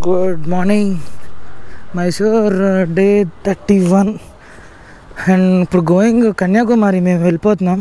Good morning Mysore day thirty one and ఇప్పుడు going Kanyakumari మేము వెళ్ళిపోతున్నాం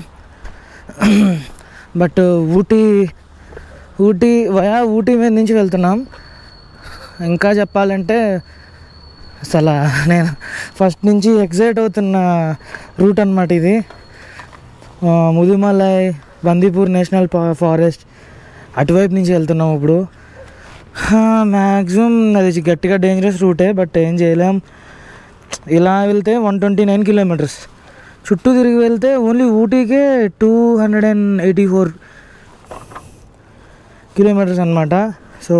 బట్ ఊటీ ఊటీ వయా ఊటీ మీద నుంచి వెళ్తున్నాం ఇంకా చెప్పాలంటే అసలు నేను ఫస్ట్ నుంచి ఎగ్జైట్ అవుతున్న రూట్ అనమాట ఇది ఆ, ముదుమలై బందీపూర్ నేషనల్ పా- ఫారెస్ట్ అటువైపు నుంచి వెళ్తున్నాం ఇప్పుడు మ్యాక్సిమం అది గట్టిగా డేంజరస్ రూటే బట్ ఏం చేయలేం ఇలా వెళ్తే వన్ ట్వంటీ నైన్ కిలోమీటర్స్ చుట్టూ తిరిగి వెళ్తే ఓన్లీ ఊటీకే two hundred and eighty four kilometres అనమాట సో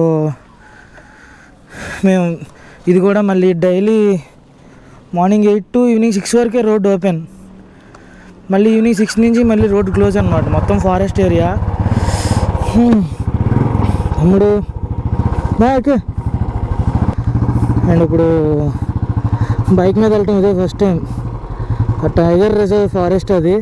మేము ఇది కూడా మళ్ళీ daily morning eight to evening six వరకే రోడ్ ఓపెన్ మళ్ళీ ఈవినింగ్ సిక్స్ నుంచి మళ్ళీ రోడ్ క్లోజ్ అనమాట మొత్తం ఫారెస్ట్ ఏరియా తమ్ముడు బ్యాక్ అండ్ ఇప్పుడు బైక్ మీద వెళ్ళటం ఇదే ఫస్ట్ టైం ఆ టైగర్ రిజర్వ్ ఫారెస్ట్ అది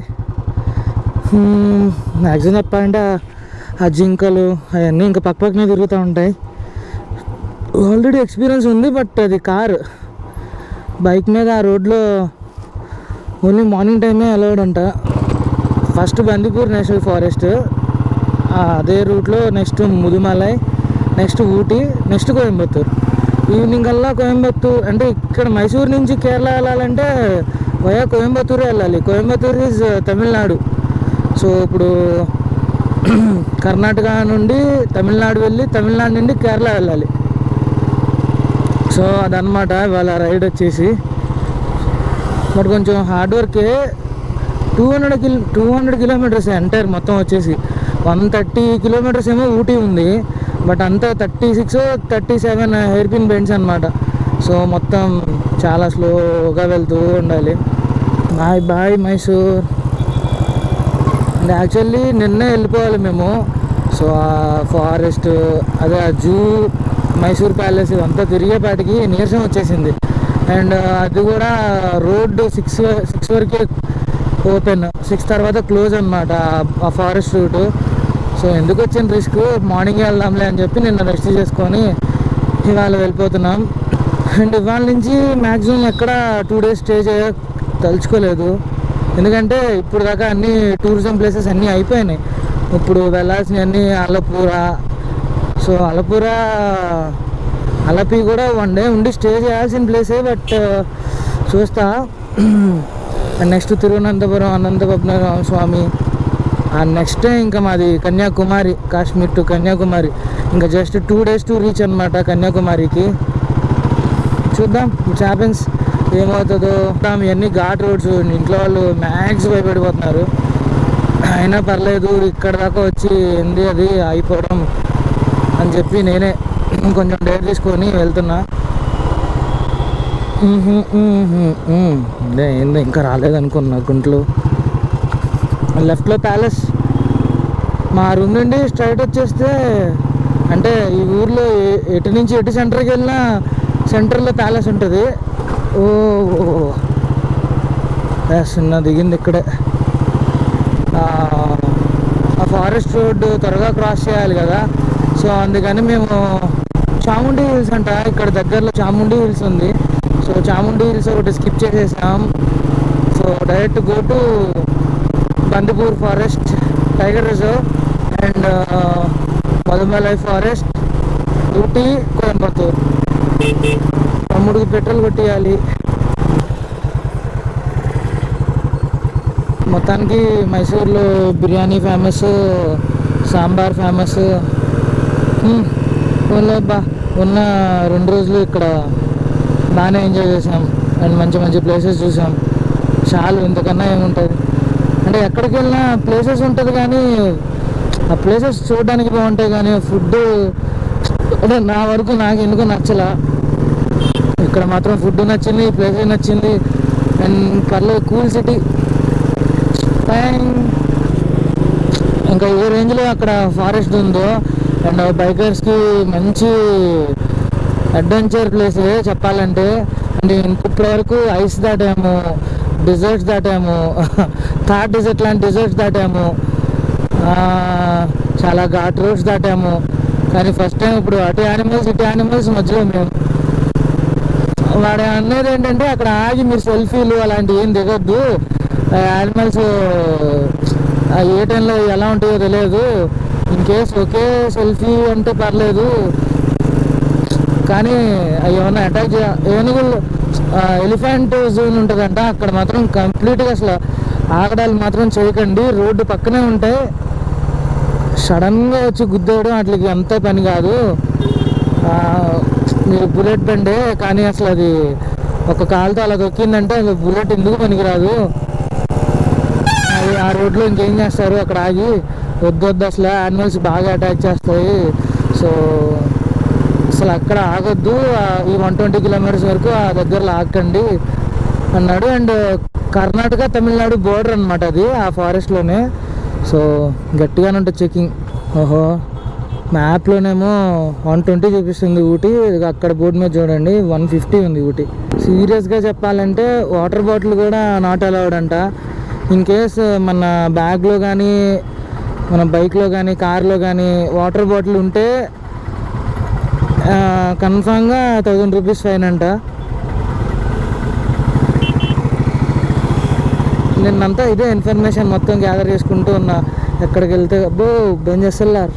మ్యాక్సిమం చెప్పాలంటే ఆ- ఆ జింకలు అవన్నీ ఇంకా పక్క పక్కనే తిరుగుతూ ఉంటాయి ఆల్రెడీ ఎక్స్పీరియన్స్ ఉంది బట్ అది కార్ బైక్ మీద ఆ రోడ్లో ఓన్లీ మార్నింగ్ టైమే అలౌడ్ అంట ఫస్ట్ బందీపూర్ నేషనల్ ఫారెస్ట్ అదే రూట్లో next Mudumalai next Ooty next Coimbatore evening కల్లా కోయంబత్తూర్ అంటే ఇక్కడ మైసూర్ నుంచి కేరళ వెళ్ళాలంటే వయా కోయంబత్తూరే వెళ్ళాలి కోయంబత్తూర్ ఈజ్ తమిళనాడు సో ఇప్పుడు కర్ణాటక నుండి తమిళనాడు వెళ్ళి తమిళనాడు నుండి కేరళ వెళ్ళాలి సో అదనమాట ఇవాళ రైడ్ వచ్చేసి బట్ కొంచెం హార్డ్ వర్కే two hundred kilo two hundred kilometres entire మొత్తం వచ్చేసి వన్ థర్టీ కిలోమీటర్స్ ఏమో ఊటీ ఉంది బట్ అంతా thirty six thirty seven hair pin bends అనమాట సో మొత్తం చాలా స్లోగా వెళ్తూ ఉండాలి bye bye Mysore and actually నిన్నే వెళ్ళిపోవాలి మేము సో ఆ ఫారెస్ట్ అదే ఆ జూ మైసూర్ ప్యాలెస్ ఇదంతా తిరిగేపాటికి నీరసం వచ్చేసింది అండ్ అది కూడా రోడ్డు సిక్స్ సిక్స్ వరకే ఓపెన్ సిక్స్ తర్వాత క్లోజ్ అనమాట ఆ ఫారెస్ట్ రూట్ సో ఎందుకు వచ్చిన రిస్క్ మార్నింగ్ వెళ్దాంలే అని చెప్పి నిన్న రెస్ట్ చేసుకొని ఇవాళ వెళ్ళిపోతున్నాం అండ్ ఇవాళ నుంచి మ్యాక్సిమం ఎక్కడ టూ డేస్ స్టే చేయ తలుచుకోలేదు ఎందుకంటే ఇప్పుడు దాకా అన్ని టూరిజం ప్లేసెస్ అన్నీ అయిపోయినాయి ఇప్పుడు వెళ్ళాల్సినవన్నీ అల్లపూర సో అలపుర అలపి కూడా వన్ డే ఉండి స్టే చేయాల్సిన ప్లేసే బట్ చూస్తా అండ్ నెక్స్ట్ తిరువనంతపురం అనంత పద్మనాభ స్వామి ఆ నెక్స్ట్ ఇంకా మాది కన్యాకుమారి కాశ్మీర్ టు కన్యాకుమారి ఇంకా just two days to reach అనమాట కన్యాకుమారికి చూద్దాం ఇట్స్ హ్యాపెన్స్ ఏమవుతుందో చూద్దాం ఇవన్నీ ఘాట్ రోడ్స్ ఇంట్లో వాళ్ళు మ్యాక్స్ భయపడిపోతున్నారు అయినా పర్లేదు ఇక్కడ దాకా వచ్చి ఏంది అది అయిపోవడం అని చెప్పి నేనే కొంచెం డేర్ తీసుకొని వెళ్తున్నా మ్హూ, మ్హూ, మ్. ఇదే ఏందో ఇంకా రాలేదనుకున్నా గుంట్లు లెఫ్ట్లో ప్యాలెస్ మా రూమ్ నుండి స్ట్రైట్ వచ్చేస్తే అంటే ఈ ఊర్లో ఏ- ఎటు నుంచి ఎటు సెంటర్కి వెళ్ళినా సెంటర్లో ప్యాలెస్ ఉంటుంది ఓ చిన్న దిగింది ఇక్కడే ఆ ఆ ఫారెస్ట్ రోడ్డు త్వరగా క్రాస్ చేయాలి కదా సో అందుకని మేము చాముండి హిల్స్ అంట ఇక్కడ దగ్గరలో చాముండి హిల్స్ ఉంది సో చాముండి హిల్స్ ఒకటి స్కిప్ చేసేసాం so direct go to Bandipur forest tiger reserve and Mudumalai forest Ooty Coimbatore తమ్ముడికి పెట్రోల్ కొట్టియాలి మొత్తానికి మైసూర్లో బిర్యానీ ఫేమస్ సాంబార్ ఫేమస్ బా ఉన్న రెండు రోజులు ఇక్కడ బాగానే ఎంజాయ్ చేసాం అండ్ మంచి మంచి ప్లేసెస్ చూసాం చాలు ఇంతకన్నా ఏముంటుంది అంటే ఎక్కడికి వెళ్ళినా ప్లేసెస్ ఉంటుంది కానీ ఆ ప్లేసెస్ చూడడానికి బాగుంటాయి కానీ ఫుడ్ అంటే నా వరకు నాకు ఎందుకు నచ్చలా ఇక్కడ మాత్రం ఫుడ్ నచ్చింది ప్లేస్ నచ్చింది అండ్ పర్లేదు కూల్ సిటీ ఇంకా ఏ రేంజ్లో అక్కడ ఫారెస్ట్ ఉందో అండ్ బైకర్స్కి మంచి అడ్వెంచర్ ప్లేస్ చెప్పాలంటే అంటే ఇప్పటి వరకు ఐస్ దాటాము డిజర్ట్స్ దాటాము థార్ డిజర్ట్ లాంటి డిజర్ట్స్ దాటాము ఆ, చాలా ఘాట్ రోడ్స్ దాటాము కానీ ఫస్ట్ టైం ఇప్పుడు అటు యానిమల్స్ ఇటు యానిమల్స్ మధ్యలో మేము వాడు అనేది ఏంటంటే అక్కడ ఆగి మీరు సెల్ఫీలు అలాంటివి ఏం దిగొద్దు యానిమల్స్ ఏ టైంలో ఎలా ఉంటాయో తెలియదు ఇన్ కేస్ ఒకే సెల్ఫీ అంటే పర్లేదు కానీ అవి ఏమన్నా అటాక్ చే ఏనుగులు ఎలిఫెంట్ జోన్ ఉంటుందంట అక్కడ మాత్రం కంప్లీట్గా అసలు ఆగడాలు మాత్రం చేయకండి రోడ్డు పక్కనే ఉంటాయి సడన్గా వచ్చి గుద్దేయడం వాటికి అంత పని కాదు ఆ, మీరు బుల్లెట్ బండే కానీ అసలు అది ఒక కాలుతో అలా తొక్కిందంటే అది బుల్లెట్ ఎందుకు పనికిరాదు అది ఆ రోడ్లో ఇంకేం చేస్తారు అక్కడ ఆగి వద్దు వద్దు అసలు యానిమల్స్ బాగా అటాక్ చేస్తాయి సో అసలు అక్కడ ఆగొద్దు ఆ, ఈ వన్ ట్వంటీ కిలోమీటర్స్ వరకు ఆ దగ్గరలో ఆగండి అన్నాడు అండ్ కర్ణాటక తమిళనాడు బోర్డర్ అనమాట అది ఆ ఫారెస్ట్లోనే సో గట్టిగానే ఉంటుంది చెకింగ్ ఓహో మ్యాప్లోనేమో వన్ ట్వంటీ చూపిస్తుంది ఊటీ ఇదిగో అక్కడ బోర్డు మీద చూడండి వన్ ఫిఫ్టీ ఉంది ఊటీ సీరియస్గా చెప్పాలంటే వాటర్ బాటిల్ కూడా నాట్ అలౌడ్ అంట ఇన్ కేస్ మన బ్యాగ్లో కానీ మన బైక్లో కానీ కార్లో కానీ వాటర్ బాటిల్ ఉంటే కన్ఫామ్గా థౌజండ్ రూపీస్ ఫైన్ అంట నిన్నంతా ఇదే ఇన్ఫర్మేషన్ మొత్తం గ్యాదర్ చేసుకుంటూ ఉన్నా ఎక్కడికి వెళ్తే అబ్బో బెంజెస్ఎల్ఆర్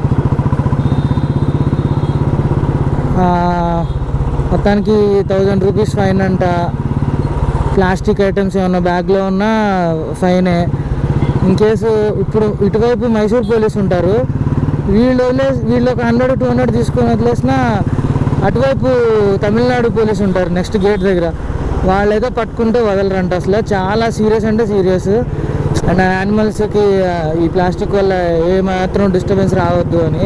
మొత్తానికి థౌజండ్ రూపీస్ ఫైన్ అంట ప్లాస్టిక్ ఐటమ్స్ ఏమన్నా బ్యాగ్లో ఉన్నా ఫైనే ఇన్ కేసు ఇప్పుడు ఇటువైపు మైసూర్ పోలీస్ ఉంటారు వీళ్ళు వదిలేసి వీళ్ళు ఒక హండ్రెడ్ టూ హండ్రెడ్ తీసుకొని వదిలేసిన అటువైపు తమిళనాడు పోలీస్ ఉంటారు నెక్స్ట్ గేట్ దగ్గర వాళ్ళైతే పట్టుకుంటే వదలరంట అసలు చాలా సీరియస్ అంటే సీరియస్ అండ్ యానిమల్స్కి ఈ ప్లాస్టిక్ వల్ల ఏ మాత్రం డిస్టర్బెన్స్ రావద్దు అని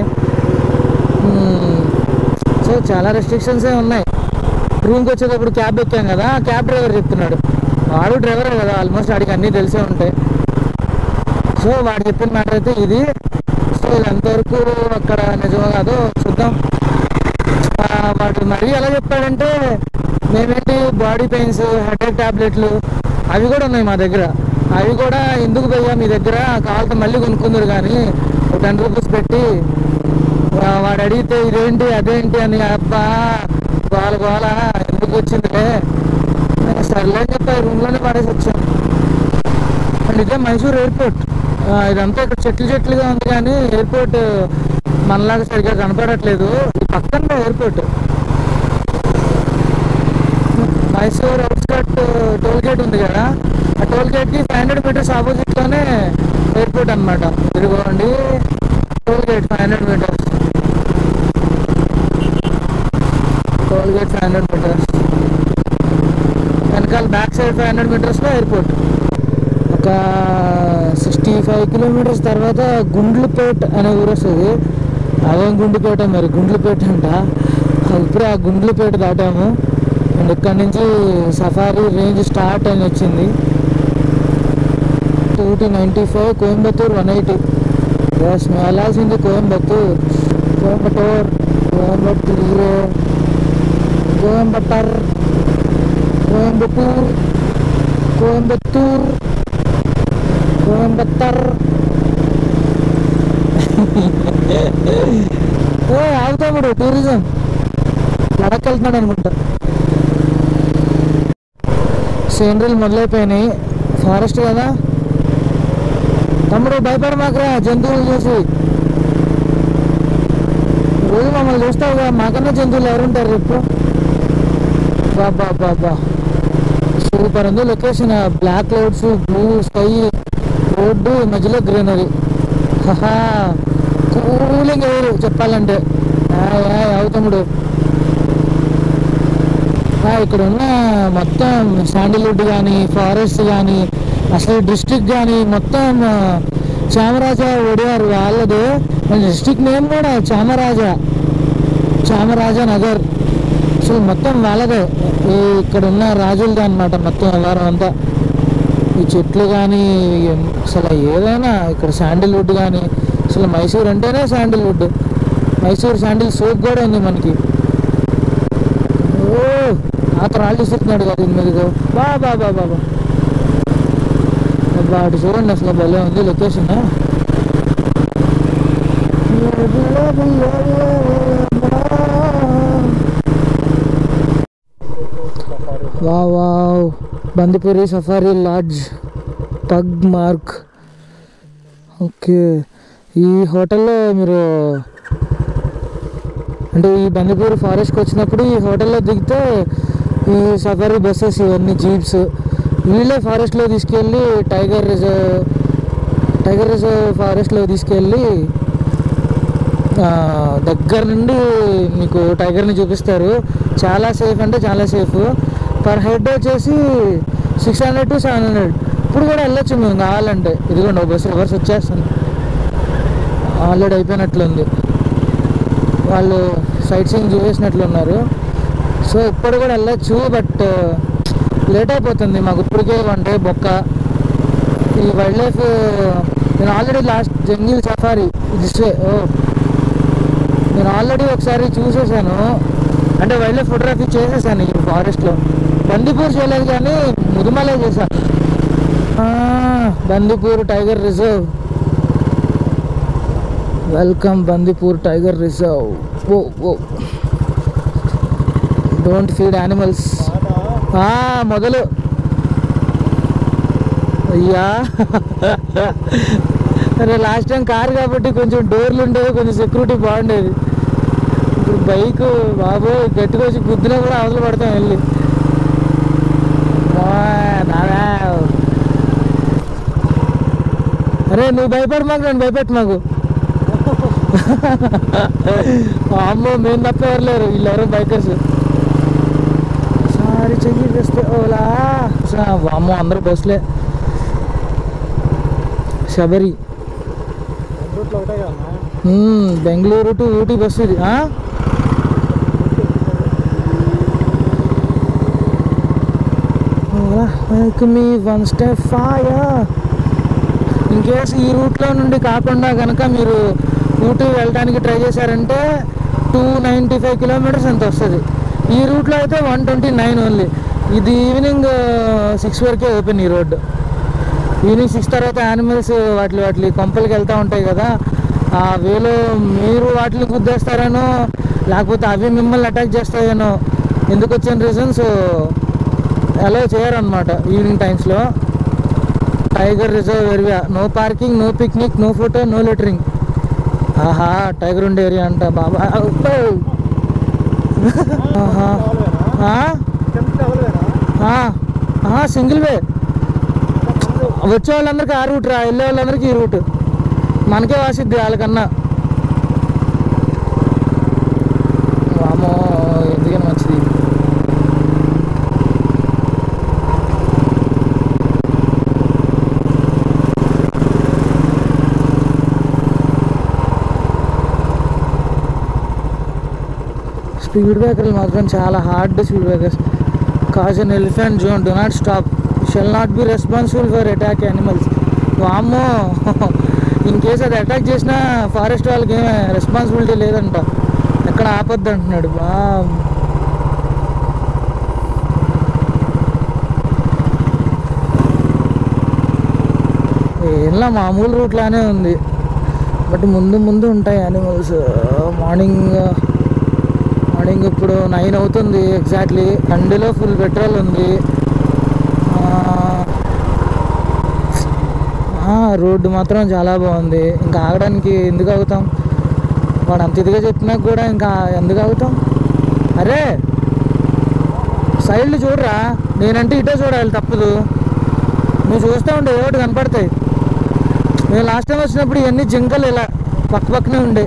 సో చాలా రెస్ట్రిక్షన్సే ఉన్నాయి రూమ్కి వచ్చేటప్పుడు క్యాబ్ ఎక్కాం కదా ఆ క్యాబ్ డ్రైవర్ చెప్తున్నాడు వాడు డ్రైవరే కదా ఆల్మోస్ట్ వాడికి అన్నీ తెలిసే ఉంటాయి సో వాడు చెప్పిన మ్యాటర్ అయితే ఇది సో ఇది ఎంతవరకు అక్కడ నిజమో కాదో చూద్దాం ఆ, వాడు మరీ ఎలా చెప్పాడంటే మేమేంటి బాడీ పెయిన్స్ హెడేక్ టాబ్లెట్లు అవి కూడా ఉన్నాయి మా దగ్గర అవి కూడా ఎందుకు పోయా మీ దగ్గర కావాలంటే మళ్ళీ కొనుక్కుందరు కానీ ఒక టెన్ రూపీస్ పెట్టి వా- వాడు అడిగితే ఇదేంటి అదేంటి అని అబ్బా గోల గోల ఎందుకు వచ్చిందిలే సర్లే అని చెప్పి రూమ్లోనే పడేసి వచ్చాం అండ్ ఇదే మైసూర్ ఎయిర్పోర్ట్ ఆ, ఇదంతా ఇక్కడ చెట్లు చెట్లుగా ఉంది కానీ ఎయిర్పోర్ట్ మనలాగా సరిగ్గా కనపడట్లేదు ఈ పక్కన airport Mysore outskirt toll gate ఉంది కదా ఆ టోల్ గేట్కి ఫైవ్ హండ్రెడ్ మీటర్స్ ఆపోజిట్లోనే ఎయిర్పోర్ట్ అనమాట ఇదిగోండి toll gate five hundred metres toll gate five hundred metres వెనకాల బ్యాక్ సైడ్ ఫైవ్ హండ్రెడ్ మీటర్స్లో ఎయిర్పోర్ట్ ఒక సిక్స్టీ ఫైవ్ కిలోమీటర్స్ తర్వాత గుండ్లపేట్ అనే ఊరు వస్తుంది అదేం గుండ్లపేట మరి గుండ్లపేట అంట ఇప్పుడే ఆ గుండ్లపేట దాటాము అండ్ ఇక్కడ నుంచి సఫారీ రేంజ్ స్టార్ట్ అని వచ్చింది Ooty ninety five Coimbatore one eighty ఎస్ మేము వెళ్ళాల్సింది కోయంబత్తూర్ కోయంబత్తూర్ కోయంబత్తూర్ కోయంబత్తూర్ కోయంబత్తూర్ కోయంబత్తూర్ కోయంబత్తూర్ ఏ ఆగుతాముడు టూరిజం లడక్ వెళ్తున్నాడు అనుకుంటా సేంద్రీలు మొదలైపోయినాయి ఫారెస్ట్ కదా తమ్ముడు భయపడ మాకురా జంతువులు చూసి రోజు మమ్మల్ని చూస్తావు కదా మాకన్నా జంతువులు ఎవరుంటారు చెప్పు బాబా బాబా సూపర్ ఉంది location black clouds blue sky road మధ్యలో గ్రీనరీ హహా కూలింగ్ ఎవరు చెప్పాలంటే ఆయ్, ఆయ్, అవు తమ్ముడు ఆ, ఇక్కడ ఉన్న మొత్తం శాండిల్వుడ్ కానీ ఫారెస్ట్ కానీ అసలు డిస్ట్రిక్ట్ కానీ మొత్తం ఆ, చామరాజా ఒడియారు వాళ్ళదే డిస్ట్రిక్ట్ నేమ్ కూడా చామరాజా చామరాజా నగర్ అసలు మొత్తం వాళ్ళదే ఈ ఇక్కడ ఉన్న రాజులదే అనమాట మొత్తం వ్యవహారం అంతా ఈ చెట్లు కానీ అసలు ఏదైనా ఇక్కడ శాండిల్వుడ్ కానీ అసలు మైసూర్ అంటేనే శాండిల్వుడ్ మైసూర్ శాండిల్ సోప్ కూడా ఉంది మనకి ఓ ఆ రాళ్ళు తీసుకున్నాడు కదా దీని మీదకు బా బా బా బాబా అబ్బా అటు చూడండి అసలు భలే ఉంది లొకేషన్ వా వావ్ బందిపూరి సఫారీ లాడ్జ్ టగ్ మార్క్ ఓకే ఈ హోటల్లో మీరు అంటే ఈ బందిపూర్ ఫారెస్ట్కి వచ్చినప్పుడు ఈ హోటల్లో దిగితే ఈ సఫారీ బస్సెస్ ఇవన్నీ జీప్స్ వీళ్ళే ఫారెస్ట్లో తీసుకెళ్ళి టైగర్ రిజర్వ్ టైగర్ రిజర్వ్ ఫారెస్ట్లో తీసుకెళ్ళి ఆ, దగ్గర నుండి మీకు టైగర్ని చూపిస్తారు చాలా సేఫ్ అంటే చాలా సేఫ్ పర్ హెడ్ వచ్చేసి six hundred to seven hundred ఇప్పుడు కూడా వెళ్ళొచ్చు మేము కావాలంటే ఇదిగోండి ఒక బస్సు రివర్స్ వచ్చేస్తుంది ఆల్రెడీ అయిపోయినట్లుంది వాళ్ళు సైట్ సీయింగ్ చూసేసినట్లు ఉన్నారు సో ఇప్పుడు కూడా వెళ్ళొచ్చు బట్ లేట్ అయిపోతుంది మాకు ఇప్పటికే అంటే బొక్క ఈ వైల్డ్ లైఫ్ నేను already last jungle safari this way ఓ నేను ఆల్రెడీ ఒకసారి చూసేసాను అంటే వైల్డ్ లైఫ్ ఫోటోగ్రఫీ చేసేసాను ఈ ఫారెస్ట్లో బందిపూర్ చేయలేదు కానీ ముదుమలే చేశాను ఆ, Bandipur tiger reserve welcome Bandipur tiger reserve ఓ ఓ డోంట్ ఫీడ్ యానిమల్స్ మొదలు అయ్యా అరే లాస్ట్ టైం కార్ కాబట్టి కొంచెం డోర్లు ఉండేవి కొంచెం సెక్యూరిటీ బాగుండేది ఇప్పుడు బైక్ బాబు గట్టిగా వచ్చి గుద్దినా కూడా అవసరం పడతాం వెళ్ళి వా, నానా. అరే నువ్వు భయపడు మాకు నన్ను భయపెట్టు మాకు అమ్మో మేము తప్ప ఎవరు లేరు వీళ్ళెవరో బైకర్స్ సారీ చెయ్యి చేస్తే ఓలా సా- అమ్మో అందరూ బస్సులే శబరి రూట్లో ఒకటే కదా మ్మ్, బెంగళూరు టు ఊటీ బస్సు ఇది ఆ? Make me one step fire. In case ఈ రూట్లో నుండి కాకుండా కనుక మీరు ఊటీ వెళ్ళడానికి ట్రై చేశారంటే టూ నైంటీ ఫైవ్ కిలోమీటర్స్ ఎంత వస్తుంది ఈ రూట్లో అయితే వన్ ట్వంటీ నైన్ ఓన్లీ ఇది ఈవినింగ్ సిక్స్ వరకే ఓపెన్ ఈ రోడ్డు ఈవినింగ్ సిక్స్ తర్వాత యానిమల్స్ వాటి వాటి కొంపలకి వెళ్తూ ఉంటాయి కదా ఆ వేలో మీరు వాటిని గుద్దేస్తారనో లేకపోతే అవి మిమ్మల్ని అటాక్ చేస్తాయేనో ఎందుకు వచ్చిన రీజన్స్ అలో చేయరనమాట ఈవినింగ్ టైమ్స్లో tiger reserve area no parking no picnic no photo no littering ఆహా టైగర్ ఉండే ఏరియా అంట బాబా అబ్బో. ఆహా. ఆ? ఆ. ఆహా, సింగిల్ వే వచ్చే వాళ్ళందరికీ ఆ రూట్ రా వెళ్ళే వాళ్ళందరికీ ఈ రూట్ మనకే వాసిద్ది వాళ్ళకన్నా వామో ఎందుకని మంచిది స్పీడ్ బ్రేకర్లు మాత్రం చాలా hard speed breakers caution elephant zone do not stop shall not be responsible for attack animals వామ్మో ఇన్ కేస్ అది అటాక్ చేసినా ఫారెస్ట్ వాళ్ళకి ఏం రెస్పాన్సిబిలిటీ లేదంట ఎక్కడ ఆపొద్దు అంటున్నాడు బా ఏంలా మామూలు రూట్లానే ఉంది బట్ ముందు ముందు ఉంటాయి యానిమల్స్ మార్నింగ్ మార్నింగ్ ఇప్పుడు నైన్ అవుతుంది ఎగ్జాక్ట్లీ బండిలో ఫుల్ పెట్రోల్ ఉంది ఆ, ఆ, రోడ్డు మాత్రం చాలా బాగుంది ఇంకా ఆగడానికి ఎందుకు ఆగుతాం వాడు అంత ఇదిగా చెప్పినా కూడా ఇంకా ఎందుకు ఆగుతాం అరే సైడ్లు చూడరా నేనంటే ఇటే చూడాలి తప్పదు నువ్వు చూస్తూ ఉంటే ఏదో ఒకటి కనపడతాయి నేను లాస్ట్ టైం వచ్చినప్పుడు ఇవన్నీ జింకలు ఇలా పక్క పక్కనే ఉండే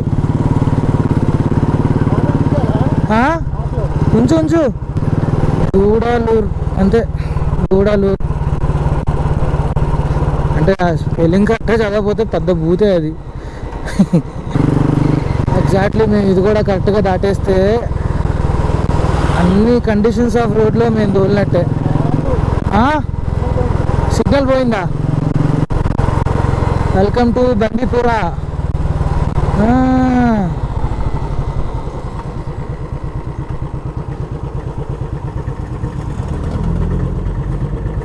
ఆ? ఉంచు ఉంచు గూడాలూరు అంతే గూడాలూరు అంటే ఆ స్పెల్లింగ్ కరెక్ట్గా చదవకపోతే పెద్ద భూతే అది ఎగ్జాక్ట్లీ మేము ఇది కూడా కరెక్ట్గా దాటేస్తే అన్ని కండిషన్స్ ఆఫ్ రోడ్లో మేము తోలినట్టే సిగ్నల్ పోయిందా వెల్కమ్ టు బండిపురా ఆ.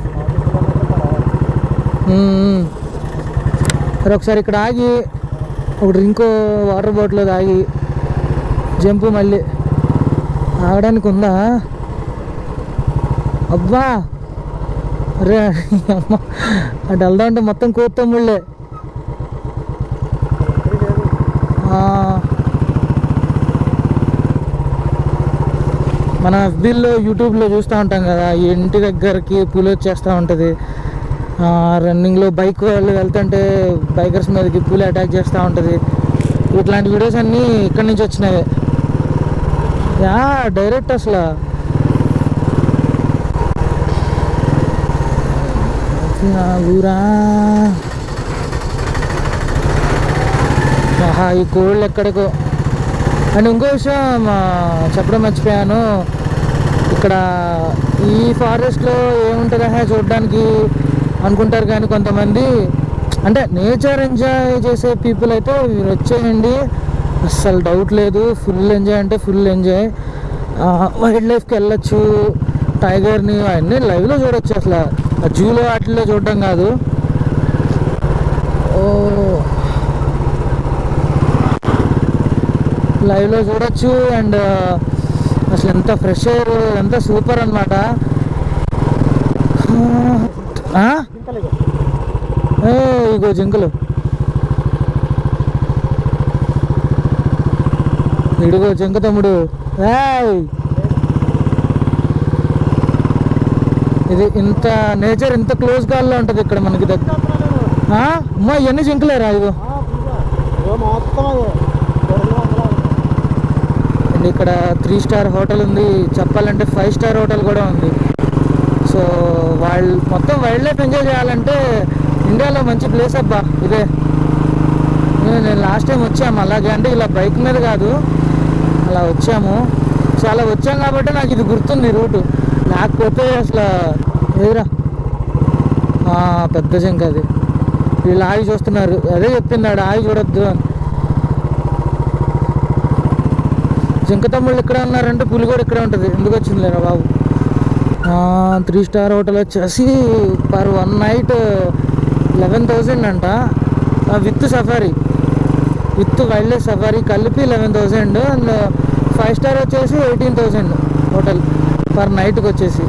మ్మ్. మరి ఒకసారి ఇక్కడ ఆగి ఒక డ్రింక్ వాటర్ బాటిల్ తాగి జంపు మళ్ళీ ఆగడానికి ఉందా అబ్బా అరే అమ్మ అటు వెళ్దా ఉంటే మొత్తం కోత్తమ్ముళ్ళే ఆ, మన ఎఫ్బీల్లో యూట్యూబ్లో చూస్తూ ఉంటాం కదా ఈ ఇంటి దగ్గరికి పులి వచ్చేస్తూ ఉంటుంది రన్నింగ్లో బైక్ వాళ్ళు వెళ్తుంటే బైకర్స్ మీదకి పులి అటాక్ చేస్తూ ఉంటుంది ఇట్లాంటి వీడియోస్ అన్నీ ఇక్కడి నుంచి వచ్చినాయి యా డైరెక్ట్ అసలు నా ఊరా ఆహా ఈ కోళ్ళు ఎక్కడికో అండ్ ఇంకో విషయం ఆ, చెప్పడం మర్చిపోయాను ఇక్కడ ఈ ఫారెస్ట్లో ఏముంటుందా చూడడానికి అనుకుంటారు కానీ కొంతమంది అంటే నేచర్ ఎంజాయ్ చేసే పీపుల్ అయితే మీరు వచ్చేయండి అస్సలు డౌట్ లేదు ఫుల్ ఎంజాయ్ అంటే ఫుల్ ఎంజాయ్ వైల్డ్ లైఫ్కి వెళ్ళొచ్చు టైగర్ని అవన్నీ లైవ్లో చూడొచ్చు అసలు ఆ జూలో వాటిల్లో చూడడం కాదు ఓ లైవ్లో చూడొచ్చు అండ్ అసలు ఎంత ఫ్రెష్ ఎయిర్ ఎంత సూపర్ అనమాట జింకలు ఇగో. ఇగో జింకలు ఇడుగో జింక తమ్ముడు ఏయ్! ఇది ఇంత నేచర్ ఇంత క్లోజ్ కాల్లో ఉంటుంది ఇక్కడ మనకి దగ్గర చెప్తున్నా నేను. అమ్మా ఇవన్నీ జింకలేరా ఇగో ఆ, పులిగా. ఇగో మొత్తం అది రెండు వందల అండ్ ఇక్కడ త్రీ స్టార్ హోటల్ ఉంది చెప్పాలంటే ఫైవ్ స్టార్ హోటల్ కూడా ఉంది సో వాళ్ళు మొత్తం వైల్డ్ లైఫ్ ఎంజాయ్ చేయాలంటే ఇండియాలో మంచి ప్లేస్ అబ్బా ఇదే నేను నేను లాస్ట్ టైం వచ్చాము అలాగే అంటే ఇలా బైక్ మీద కాదు అలా వచ్చాము సో అలా వచ్చాం కాబట్టి నాకు ఇది గుర్తుంది రూటు లేకపోతే అసలు ఏదిరా ఆ, పెద్ద జింక అది వీళ్ళు ఆగి చూస్తున్నారు అదే చెప్పిందాడు ఆగి చూడొద్దు అని జింక తమ్ముళ్ళు ఇక్కడే ఉన్నారంటే పులి కూడా ఇక్కడే ఉంటుంది ఎందుకు వచ్చింది లేరా బాబు త్రీ స్టార్ హోటల్ వచ్చేసి per one night eleven thousand అంట with safari with wild life safari కలిపి eleven thousand and five star వచ్చేసి ఎయిటీన్ థౌజండ్ హోటల్ పర్ నైట్కి వచ్చేసి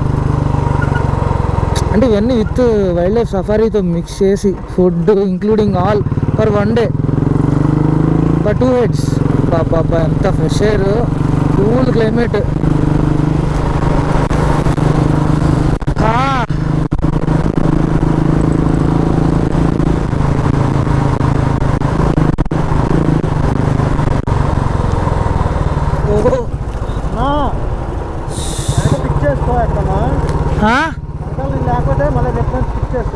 అంటే ఇవన్నీ విత్ వైల్డ్ లైఫ్ సఫారీతో మిక్స్ చేసి food including all per one day but two heads బాబా ఎంత ఫ్రెష్ ఎయిర్ కూల్ క్లైమేట్ నా వెనక పిక్ చేసుకో ఎక్కడన్నా వెనకాల నేను లేకపోతే మళ్ళీ డిఫరెన్స్ పిక్ చేసుకో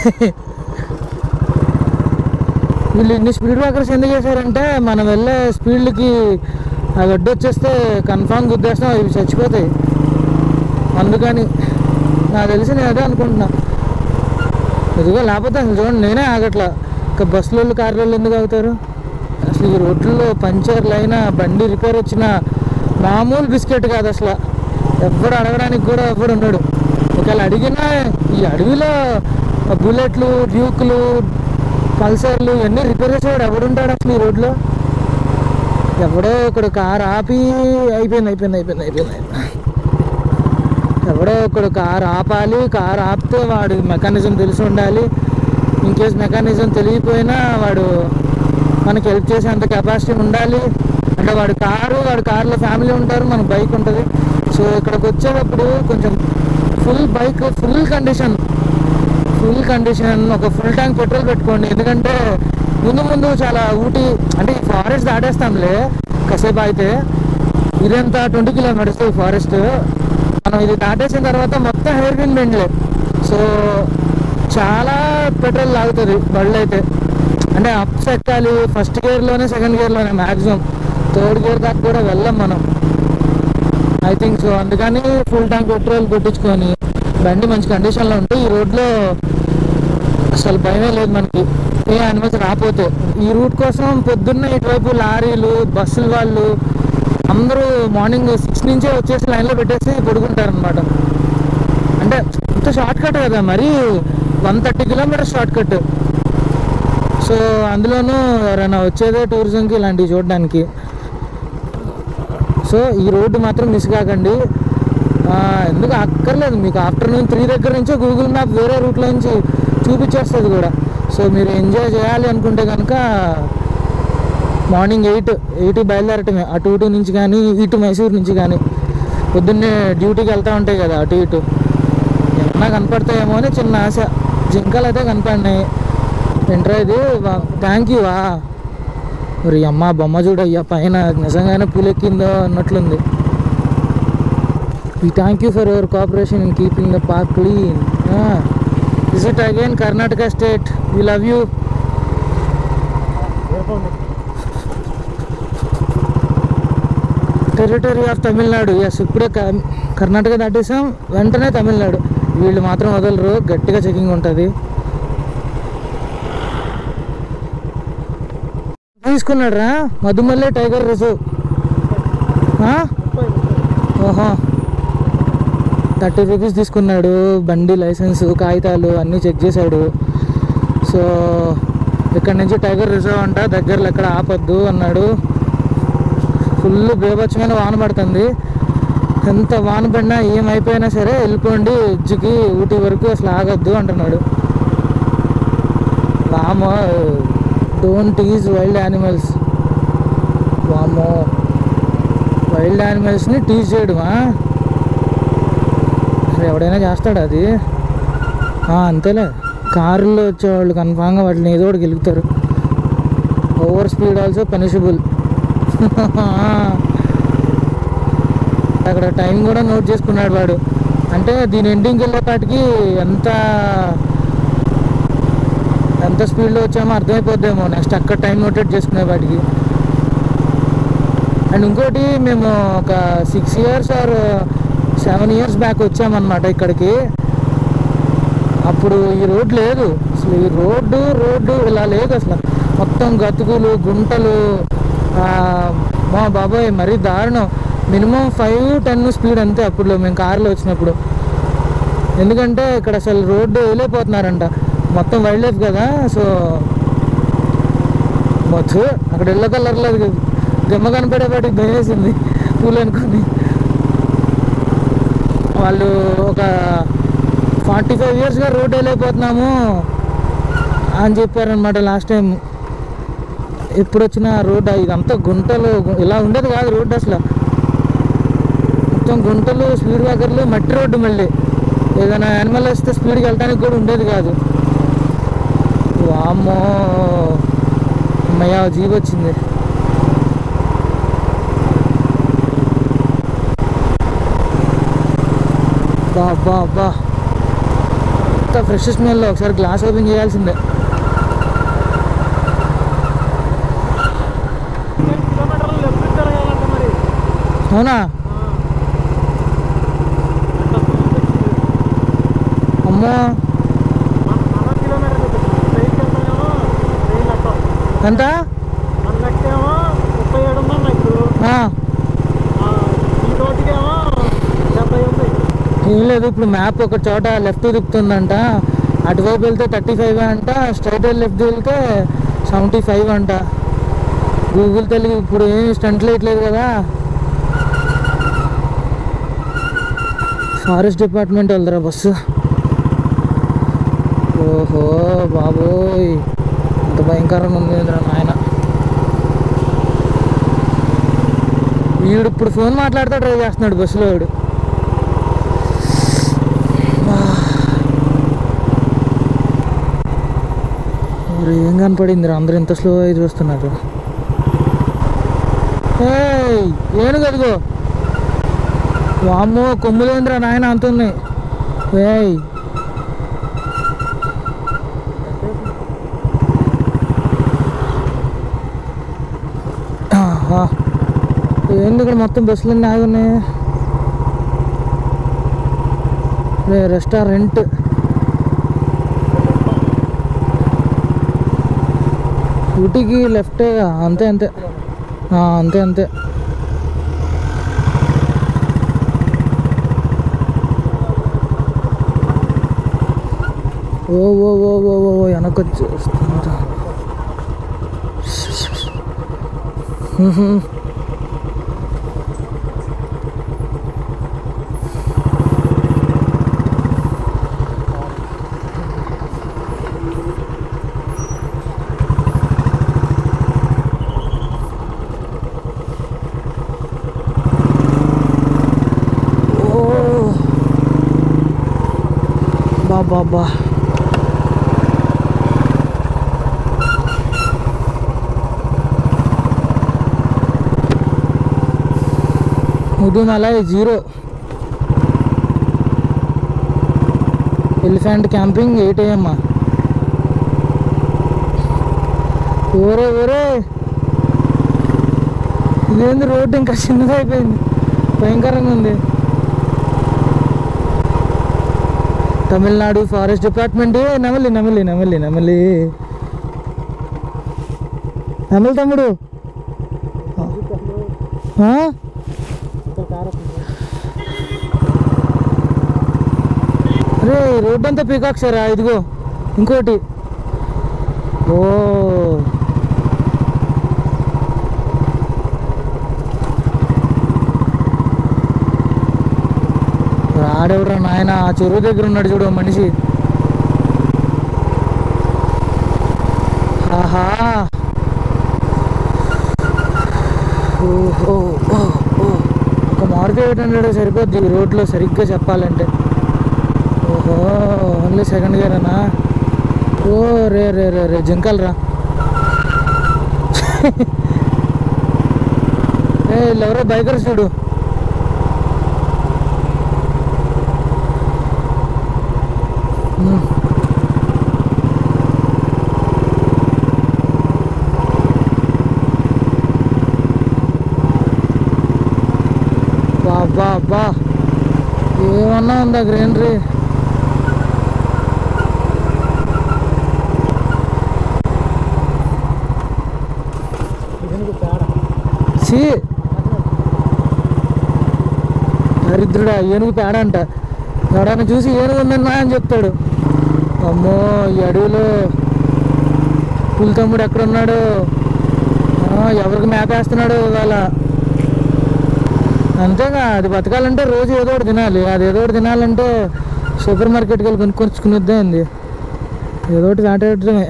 వీళ్ళు ఇన్ని స్పీడ్ బ్రేకర్స్ ఎందుకు చేశారంటే మనం వెళ్ళే స్పీడ్లకి అవి అడ్డు వచ్చేస్తే కన్ఫామ్ గుద్దేస్తాం అవి చచ్చిపోతాయి అందుకని నాకు తెలిసి నేను అదే అనుకుంటున్నా ఇదిగో లేకపోతే అసలు చూడండి నేనే ఆగట్లా ఇంకా బస్సులు కార్లలో ఎందుకు ఆగుతారు అసలు ఈ రోడ్లలో పంచర్లు అయినా బండి రిపేర్ వచ్చిన మామూలు బిస్కెట్ కాదు అసలు ఎవ్వడు అడగడానికి కూడా ఎవ్వడు ఉన్నాడు ఒకవేళ అడిగినా ఈ అడవిలో బుల్లెట్లు డ్యూకులు పల్సర్లు ఇవన్నీ రిపేర్ చేసేవాడు ఎవడుంటాడు అసలు ఈ రోడ్లో ఎవడో ఒకడు కార్ ఆపి అయిపోయింది అయిపోయింది అయిపోయింది అయిపోయింది ఎవడో ఒకడు కార్ ఆపాలి కార్ ఆపితే వాడి మెకానిజం తెలిసి ఉండాలి ఇన్ కేస్ మెకానిజం తెలియకపోయినా వాడు మనకి హెల్ప్ చేసే అంత కెపాసిటీ ఉండాలి అంటే వాడి కారు వాడి కార్లో ఫ్యామిలీ ఉంటారు మనకు బైక్ ఉంటుంది సో ఇక్కడికి వచ్చేటప్పుడు కొంచెం full bike full condition full condition ఒక ఫుల్ ట్యాంక్ పెట్రోల్ పెట్టుకోండి ఎందుకంటే ముందు ముందు చాలా ఊటీ అంటే ఈ ఫారెస్ట్ దాటేస్తాంలే కాసేపు అయితే ఇదంతా ట్వంటీ కిలోమీటర్స్ ఈ ఫారెస్ట్ మనం ఇది దాటేసిన తర్వాత మొత్తం హెయిర్ పిన్ బెండ్లే సో చాలా పెట్రోల్ లాగుతుంది బళ్ళు అయితే అంటే అప్స్ ఎక్కాలి ఫస్ట్ గేర్లోనే సెకండ్ గేర్లోనే మ్యాక్సిమం థర్డ్ గేర్ దాకా కూడా వెళ్ళాం మనం ఐ థింక్ సో అందుకని ఫుల్ ట్యాంక్ పెట్రోల్ కొట్టించుకొని బండి మంచి కండిషన్లో ఉంటే ఈ రోడ్లో అసలు భయమే లేదు మనకి ఏ అనుమతి రాకపోతే ఈ రూట్ కోసం పొద్దున్న ఇటువైపు లారీలు బస్సుల వాళ్ళు అందరూ మార్నింగ్ సిక్స్ నుంచే వచ్చేసి లైన్లో పెట్టేసి పడుకుంటారు అనమాట అంటే ఇంత షార్ట్ కట్ కదా మరి one thirty kilometer short cut so అందులోనూ ఎవరైనా వచ్చేదే టూరిజంకి ఇలాంటివి చూడడానికి సో ఈ రోడ్డు మాత్రం మిస్ కాకండి ఆ, ఎందుకు అక్కర్లేదు మీకు ఆఫ్టర్నూన్ త్రీ దగ్గర నుంచే గూగుల్ మ్యాప్ వేరే రూట్లో నుంచి చూపించేస్తుంది కూడా సో మీరు ఎంజాయ్ చేయాలి అనుకుంటే కనుక మార్నింగ్ ఎయిట్ ఎయిట్ బయలుదేరటమే అటు ఇటు నుంచి కానీ ఇటు మైసూరు నుంచి కానీ పొద్దున్నే డ్యూటీకి వెళ్తూ ఉంటాయి కదా అటు ఇటు ఏమన్నా కనపడతాయేమో అని చిన్న ఆశ జింకలు అయితే కనపడినాయి ఏంట్రా ఇది థ్యాంక్ యూ వా మరి అమ్మ బొమ్మ చూడయ్యా పైన నిజంగానే పూలెక్కిందో అన్నట్లుంది ఈ thank you for your cooperation in keeping the park clean visit again Karnataka state we love you territory of Tamil Nadu yes ఇప్పుడే క- కర్ణాటక దాటేసాం వెంటనే తమిళనాడు వీళ్ళు మాత్రం వదలరు గట్టిగా చెకింగ్ ఉంటుంది తీసుకున్నాడు రా మధుమల్లి టైగర్ రిజర్వ్ ఆ? ఓహో థర్టీ రూపీస్ తీసుకున్నాడు బండి లైసెన్స్ కాగితాలు అన్నీ చెక్ చేశాడు సో ఇక్కడ నుంచి టైగర్ రిజర్వ్ అంట దగ్గరలో ఎక్కడ ఆపొద్దు అన్నాడు ఫుల్ బేభత్సమైన వాన పడుతుంది ఎంత వాన పడినా ఏమైపోయినా సరే వెళ్ళిపోండి ఎడ్జ్కి ఊటీ వరకు అసలు ఆగొద్దు అంటున్నాడు వామో డోంట్ ఈజ్ వైల్డ్ యానిమల్స్ వామో వైల్డ్ యానిమల్స్ని టీజ్ చేయడమా అసలు ఎవడైనా చేస్తాడు అది ఆ, అంతేలే కారులో వచ్చేవాళ్ళు కన్ఫామ్గా వాటిని ఏదో ఒకటి గెలుగుతారు ఓవర్ స్పీడ్ ఆల్సో పనిషబుల్ అక్కడ టైం కూడా నోట్ చేసుకున్నాడు వాడు అంటే దీని ఎండింగ్కి వెళ్ళేపాటికి ఎంత ఎంత స్పీడ్లో వచ్చామో అర్థమైపోద్దేమో నెక్స్ట్ అక్కడ టైం నోటెడ్ చేసుకునే వాటికి అండ్ ఇంకోటి మేము ఒక six years or seven years back వచ్చామన్నమాట ఇక్కడికి అప్పుడు ఈ రోడ్ లేదు అసలు ఈ రోడ్డు రోడ్డు ఇలా లేదు అసలు మొత్తం గతుకులు గుంటలు ఆ, మా బాబాయ్ మరీ దారుణం మినిమం ఫైవ్ టెన్ స్పీడ్ అంతే అప్పుడు మేము కార్లో వచ్చినప్పుడు ఎందుకంటే ఇక్కడ అసలు రోడ్డు వెళ్ళిపోతున్నారంట మొత్తం వైల్డ్ లైఫ్ కదా సో మొత్తం అక్కడ ఎల్లో కలర్లో అది దిమ్మ కనపడేపాటికి భయమేసింది పూలు అనుకొని వాళ్ళు ఒక ఫార్టీ ఫైవ్ ఇయర్స్గా రోడ్ వెళ్ళిపోతున్నాము అని చెప్పారనమాట లాస్ట్ టైం ఎప్పుడు వచ్చిన రోడ్ ఇదంతా గుంటలు గు- ఇలా ఉండేది కాదు రోడ్డు అసలు మొత్తం గుంటలు స్పీడ్ బ్రేకర్లు మట్టి రోడ్డు మళ్ళీ ఏదైనా యానిమల్ వస్తే స్పీడ్కి వెళ్ళడానికి కూడా ఉండేది కాదు వామ్మో అమ్మయ్య జీవి వచ్చింది బా బా బా అంత ఫ్రెష్ స్మెల్ ఒకసారి గ్లాస్ ఓపెన్ చేయాల్సిందే కిలోమీటర్లు లెఫ్ట్ తిరగాలంట మరి అవునా అమ్మో మన కిలోమీటర్లు ట్రైన్కి వెళ్తానేమో ట్రైన్ లెక్క ఎంత మన లెక్కేమో ముప్పై ఏడు ఉందన్న ఇప్పుడు ఆ, ఆ, ఈ రోడ్డుకేమో డెబ్బై ఉంది ఏం లేదు ఇప్పుడు మ్యాప్ ఒక చోట లెఫ్ట్ తిప్పుతుందంట అటువైపు వెళ్తే థర్టీ ఫైవ్ అంట స్ట్రైట్ లెఫ్ట్ వెళ్తే సెవెంటీ ఫైవ్ అంట గూగుల్ తెలుగు ఇప్పుడు ఏం స్టంట్ లేట్లేదు కదా ఫారెస్ట్ డిపార్ట్మెంట్ వెళ్తారా బస్సు ఓహో బాబోయ్ ఇంత భయంకరంగా ఉంది ఏందిరా నాయన వీడు ఇప్పుడు ఫోన్ మాట్లాడుతూ డ్రైవ్ చేస్తున్నాడు బస్సులో వీడు మరి ఏం కనపడింది అందరూ ఇంత స్లో అయి చూస్తున్నారు ఏయ్, ఏనుగు అదిగో వామ్మో కొమ్ములేంద్రా నాయన అంతుంది ఏయ్ ఆహా. ఏంది ఇక్కడ మొత్తం బస్సులన్నీ ఆగి ఉన్నాయి రే రెస్టారెంట్ ఊటీకి లెఫ్ట్ అంతే అంతే ఆ, అంతే అంతే ఓ ఓ ఓ ఓ ఓ వెనకొచ్చి వస్తున్నారు ఓ బా బా బా Mudumalai zero elephant camping eight AM ఊరే ఊరే ఇదేంది రోడ్డు ఇంకా చిన్నగా అయిపోయింది భయంకరంగా ఉంది తమిళనాడు ఫారెస్ట్ డిపార్ట్మెంట్ నమలి నమలి నమలి నమలి నమలి తమ్ముడు ఆ? అరే రోడ్ అంతా పీకాక్ సారా ఇదిగో ఇంకోటి ఓ రాడెవరా నాయన ఆ చెరువు దగ్గర ఉన్నాడు చూడు ఓ మనిషి ఆహా ఓహో ఓ, ఓ. ఒక మారుతి ఎయిట్ హండ్రెడ్ సరిపోద్ది ఈ రోడ్లో సరిగ్గా చెప్పాలంటే ఓహో ఓన్లీ సెకండ్ గేర్ అనా ఓ రే రే రే రే జింకలు రా ఏ ఎవరో బైకర్స్ చూడు ఉమ్. బా బా బా ఏమన్నా ఉందా గ్రీనరీ ఏనుగు పేడ సి దరిద్రుడా ఏనుగు పేడ అంట ఎవడన్నా చూసి ఏనుగు ఉందన్నా అని చెప్తాడు అమ్మో ఈ అడవిలో పులి తమ్ముడు ఎక్కడున్నాడు ఆ, ఎవరికి మేత వేస్తున్నాడు ఇవాళ అంతేగా అది బతకాలంటే రోజు ఏదో ఒకటి తినాలి అది ఏదో ఒకటి తినాలంటే సూపర్ మార్కెట్కి వెళ్ళి కొనుక్కొచ్చుకునేద్దే అంది ఏదో ఒకటి వేటాడటమే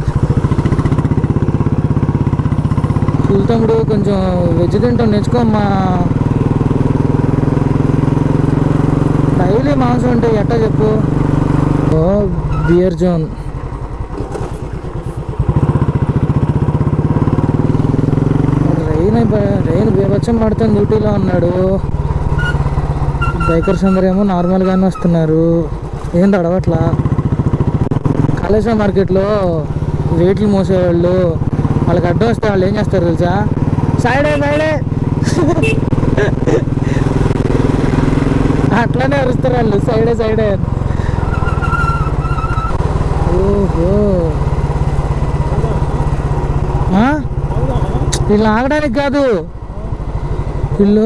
పులి తమ్ముడు కొంచెం వెజ్ తింటాం నేర్చుకోమ్మా డైలీ మాంసం అంటే ఎట్టా చెప్పు ఓ బియర్ జోన్ రైన్ అయిపో- రైన్ బీభత్సం పడుతుంది డ్యూటీలో ఉన్నాడు బైకర్స్ అందరేమో నార్మల్గానే వస్తున్నారు ఏం అడవట్లా కాళేశ్వరం మార్కెట్లో వెయిట్లు మోసేవాళ్ళు వాళ్ళకి అడ్డం వస్తే వాళ్ళు ఏం చేస్తారు తెలుసా సైడే సైడే అట్లానే అరుస్తారు వాళ్ళు సైడే సైడే అని. ఓహో ఆ? వీళ్ళు ఆగడానికి కాదు వీళ్ళు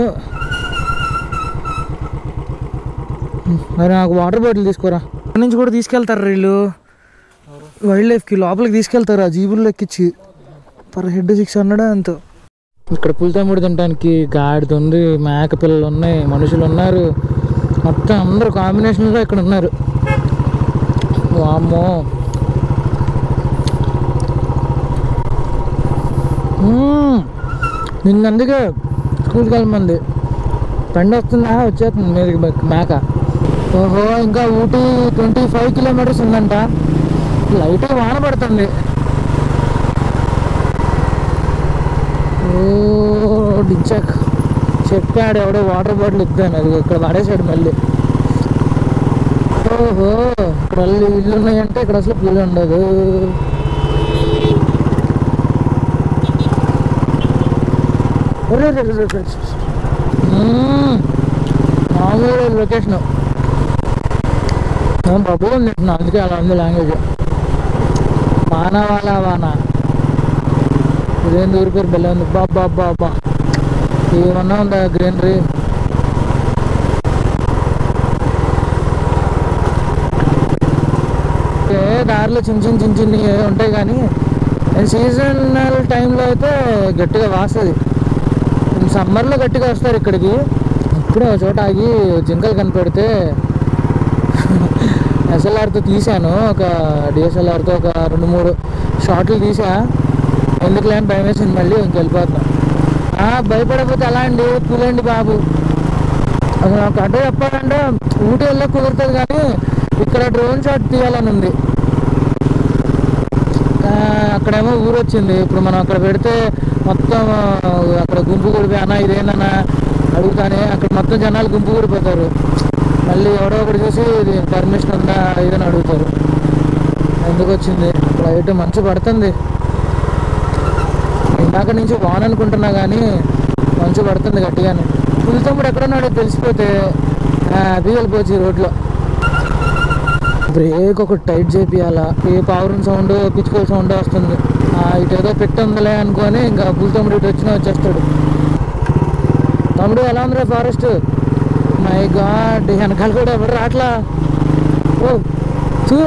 మరి నాకు వాటర్ బాటిల్ తీసుకోరా ఇక్కడి నుంచి కూడా తీసుకెళ్తారు వీళ్ళు వైల్డ్ లైఫ్కి లోపలికి తీసుకెళ్తారు ఆ జీబుల్లో ఎక్కించి పర్ హెడ్ సిక్స్ హండ్రెడ్ ఎంతో ఇక్కడ పులితమ్ముడు తినడానికి గాడిద ఉంది మేక పిల్లలు ఉన్నాయి మనుషులు ఉన్నారు మొత్తం అందరూ కాంబినేషన్లో ఇక్కడ ఉన్నారు వామ్మో మ్మ్. నిన్న అందుకే స్కూల్కి వెళ్ళమంది పండు వస్తుందా వచ్చేస్తుంది మీదకి బ- మేక ఓహో ఇంకా ఊటీ ట్వంటీ ఫైవ్ కిలోమీటర్స్ ఉందంట లైట్ వాన పడుతుంది ఓ డించాక్ చెప్పాడు ఎవడో వాటర్ బాటిల్ ఇద్దాను అది ఇక్కడ పడేసాడు మళ్ళీ ఓహో ఇక్కడ మళ్ళీ ఇల్లు ఉన్నాయంటే ఇక్కడ అసలు పిల్లి ఉండదు ఒరే రే రే రే రే. మ్మ్. మామూలు లొకేషన్ బాబు తింటున్నా అందుకే అలా ఉంది లాంగ్వేజ్ వాన వాలా వాన ఇదేం ఊరి పేరు బెల్ల ఉంది బాబా బాబా ఏమన్నా ఉందా గ్రీనరీ ఏ దారిలో చిన్న చిన్న చిన్న చిన్న ఉంటాయి కానీ సీజనల్ టైంలో అయితే గట్టిగా వాస్తుంది సమ్మర్లో గట్టిగా వస్తారు ఇక్కడికి ఇప్పుడే ఒక చోట ఆగి జింకలు కనపడితే ఎస్ఎల్ఆర్తో తీశాను ఒక డిఎస్ఎల్ఆర్తో ఒక రెండు మూడు షాట్లు తీసా ఎందుకు లేని భయం వేసింది మళ్ళీ ఇంకెళ్ళిపోతున్నా ఆ, భయపడకపోతే ఎలా అండి కూలండి బాబు అసలు నాకు అడ్డ చెప్పాలంటే ఊటీ వెళ్ళే కుదురుతుంది కానీ ఇక్కడ డ్రోన్ షాట్ తీయాలని ఉంది ఆ, అక్కడేమో ఊరు వచ్చింది ఇప్పుడు మనం అక్కడ పెడితే మొత్తం ఆ, అక్కడ గుంపు కూడిపోయి అన్న ఇదేనన్నా అడుగుతానే అక్కడ మొత్తం జనాలు గుంపు కూడిపోతారు మళ్ళీ ఎవడో ఒకటి చూసి ఇది పర్మిషన్ ఉందా ఇదని అడుగుతారు ఎందుకు వచ్చింది లైట్ మంచు పడుతుంది ఇందాక నుంచి వాన్ అనుకుంటున్నా కానీ మంచు పడుతుంది గట్టిగానే పులితమ్ముడు ఎక్కడున్నాడో తెలిసిపోతే హ్యాపీ వెళ్ళిపోవచ్చు ఈ రోడ్లో బ్రేక్ ఒకటి టైట్ చేపియాలా ఏ పవర్ సౌండ్ పిచ్చుకోల సౌండ్ వస్తుంది ఆ, ఇటు ఏదో పెట్టి ఉందిలే అనుకొని ఇంకా పులితమ్ముడు ఇటు వచ్చినా వచ్చేస్తాడు తమ్ముడు ఎలా ఉందిరా ఫారెస్ట్ మై గాడ్ వెనకాల కూడా ఎవరు రాట్లా ఓ చూ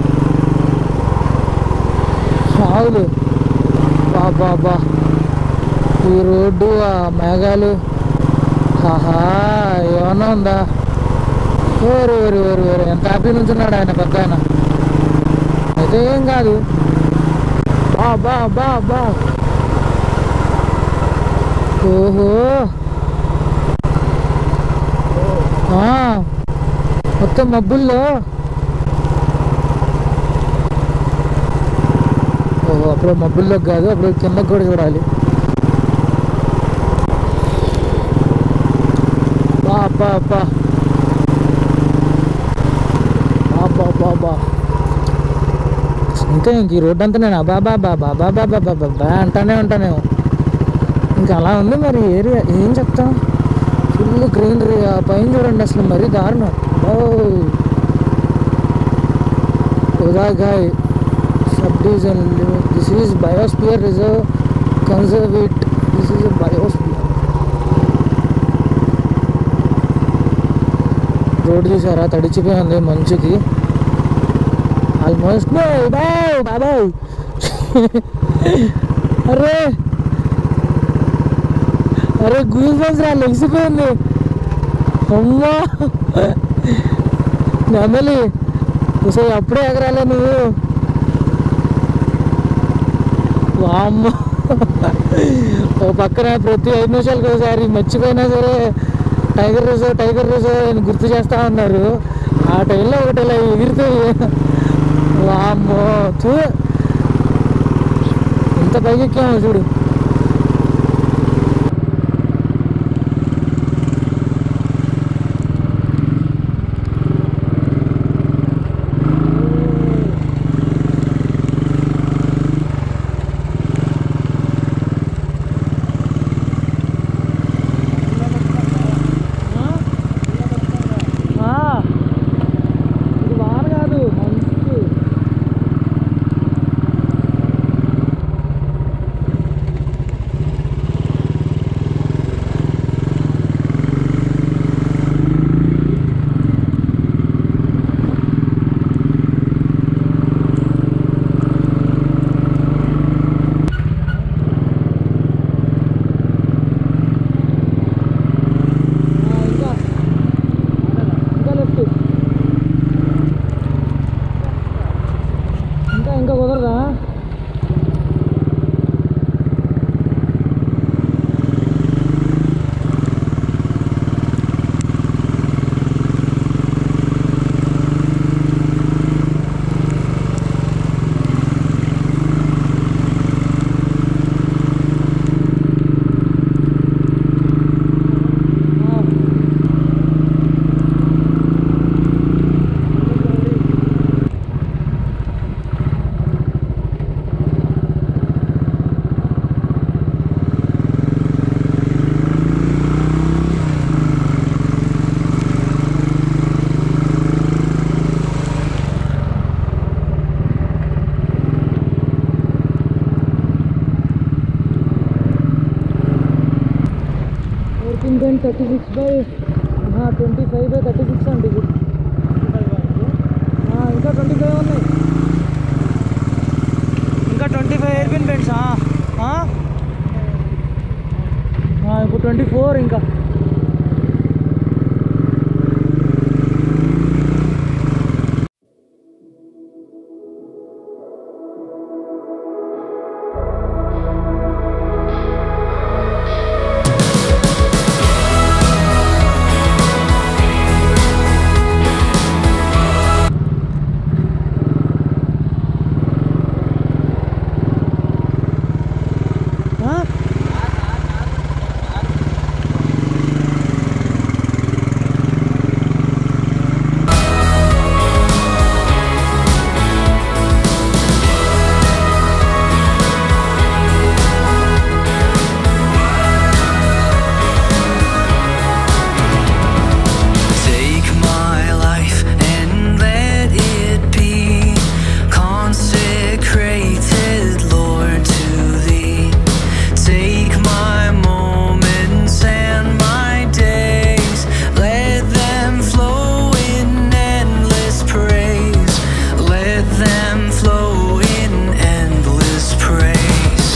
ఆవులు బా బా బా ఈ రోడ్డు ఆ మేఘాలు ఆహా ఏమన్నా ఉందా వేరు వేరు వేరు వేరు ఎంత హ్యాపీ నుంచున్నాడు ఆయన పెద్ద ఆయన అయితే ఏం కాదు బా బా బా బా ఓహో ఆ, మొత్తం మబ్బుల్లో ఓహో అప్పుడు మబ్బుల్లోకి కాదు అప్పుడు కిందకి కూడా చూడాలి బా బా బా బా బా బా అంతే ఇంక ఈ రోడ్డు అంతా నేను అబా బా బా బా బా బా బా బా బా బా అంటానే ఉంటానేమో ఇంకా అలా ఉంది మరి ఏరియా ఏం చెప్తాం ఫుల్ గ్రీనరీ ఆ పైన చూడండి అసలు మరీ దారుణం ఓ Udhagai sub division this is biosphere reserve conserve it this is biosphere road చూసారా తడిచిపోయింది మంచుకి ఆల్మోస్ట్ బాయ్ బాబాయ్ అరే అరే గూస్ బంప్స్ రా లెగిసిపోయింది అమ్మా నెమలి అసలు అప్పుడే ఎగరాలే నువ్వు వామ్మ ఒక పక్కన ప్రతి ఐదు నిమిషాలకు ఒకసారి మర్చిపోయినా సరే టైగర్ రిజర్వ్ టైగర్ రిజర్వ్ అని గుర్తు చేస్తా ఉన్నారు ఆ టైంలో ఒకటి ఇలా ఎగిరితే వామ్మో చూ ఇంత పైకి ఎక్కాము చూడు ఆ, ఇది వాన కాదు మంచు ఆ, ఇంకా ఇంకా లెఫ్ట్ ఇంకా ఇంకా కుదరదా fourteen point thirty six by twenty five by thirty six అండి ఇది ఆ, ఇంకా ట్వంటీ ఫైవ్ ఉన్నాయి ఇంకా ఇంకా twenty five air pin bends ఇప్పుడు ట్వంటీ ఫోర్ ఇంకా ఆ? Take my life and let it be consecrated, Lord, to Thee. Take my moments and my days, let them flow in endless praise. Let them flow in endless praise.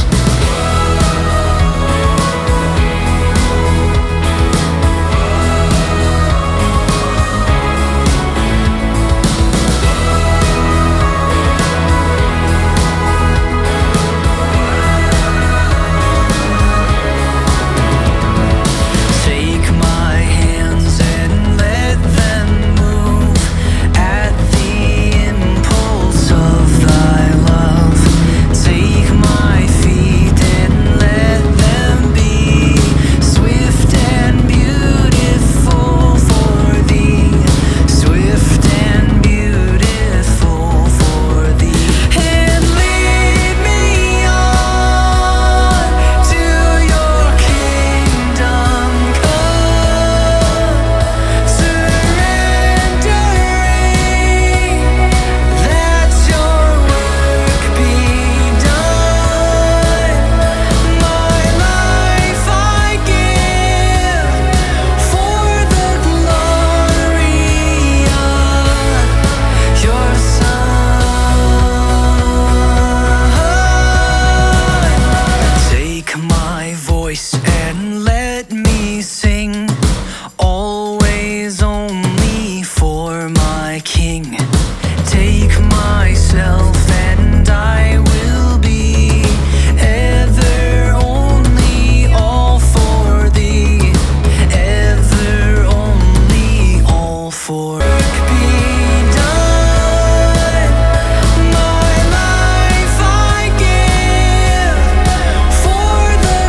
Take my hands and let them move at the impulse of thy love. Take my feet and let them be swift and beautiful for thee. Swift and beautiful for thee. And lead me on to your kingdom come, surrendering that your work be done. My life I give for the glory of your Son. Take my voice and let me sing, always only for my King. Take myself and I will be ever only all for thee, ever only all for be done. My life I give for the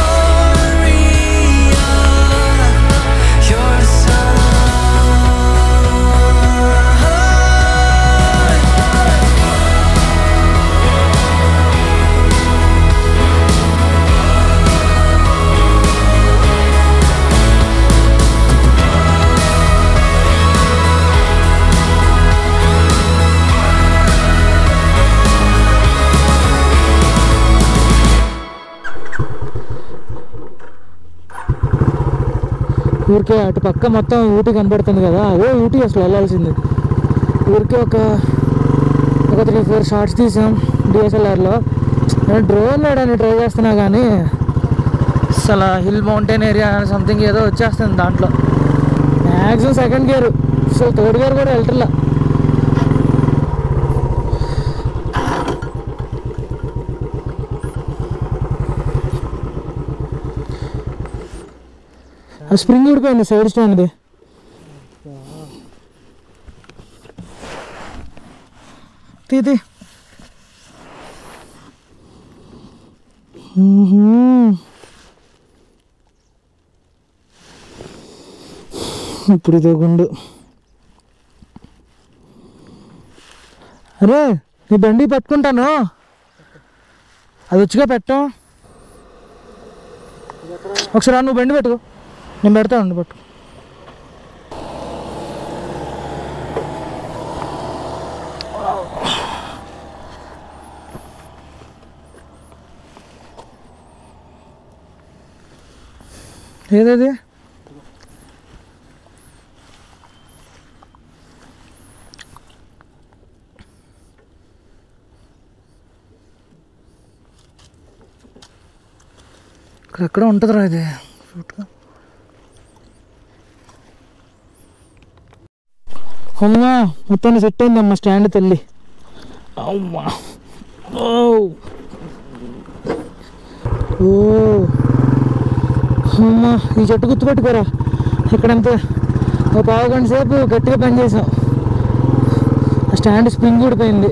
glory of your Son. ఊరికే అటు పక్క మొత్తం ఊటీ కనబడుతుంది కదా అదే ఊటీ అసలు వెళ్ళాల్సింది ఊరికే ఒక ఒక త్రీ ఫోర్ షార్ట్స్ తీసాం డిఎస్ఎల్ఆర్లో నేను డ్రోన్ వేయడానికి ట్రై చేస్తున్నా కానీ అసలు హిల్ మౌంటైన్ ఏరియా సంథింగ్ ఏదో వచ్చేస్తుంది దాంట్లో maximum second gear so third gear కూడా వెళ్ళట్లా ఆ స్ప్రింగ్ ఊడిపోయింది సైడ్ స్టాండ్ది తీ తీ మ్మ్హ్మ్. ఇప్పుడు ఇదో గుండు అరే నీ బండి పట్టుకుంటాను అది వచ్చిగా పెట్టం ఒకసారి రా, నువ్వు బండి పెట్టుకో నేను పెడతా ఉండి పట్టు ఏదేది ఇక్కడ ఎక్కడ ఉంటుందిరా ఇది అమ్మా మొత్తాన్ని సెట్ అయింది అమ్మ స్టాండ్ తల్లి అమ్మా ఓ ఓ అమ్మా ఈ చెట్టు గుర్తుపెట్టుకోరా ఇక్కడంతా ఒక పావు గంట సేపు గట్టిగా పని చేసాం ఆ స్టాండ్ స్ప్రింగ్ ఊడిపోయింది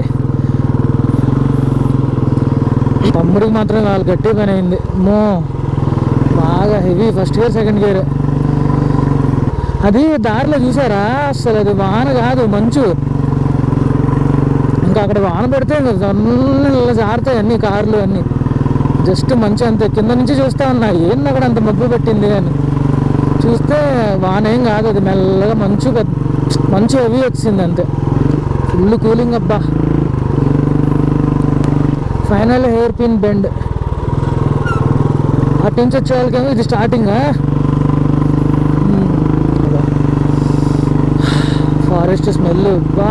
తమ్ముడికి మాత్రం వాళ్ళు గట్టిగా పని అయింది మో బాగా heavy first gear second gear అది దారిలో చూసారా అసలు అది వాన కాదు మంచు ఇంకా అక్కడ వాన పెడితే ఇంకా జొన్న ఇలా జారుతాయి అన్ని కార్లు అన్నీ జస్ట్ మంచి అంతే కింద నుంచి చూస్తా ఉన్నా ఏంది అక్కడ అంత మబ్బు పెట్టింది అని చూస్తే వాన ఏం కాదు అది మెల్లగా మంచు పెద్ద మంచు హెవీ వచ్చింది అంతే ఫుల్ కూలింగ్ అబ్బా ఫైనల్ హెయిర్ పిన్ బెండ్ అటు నుంచి వచ్చే వాళ్ళకేమో ఇది స్టార్టింగ్ ఫారెస్ట్ స్మెల్ బా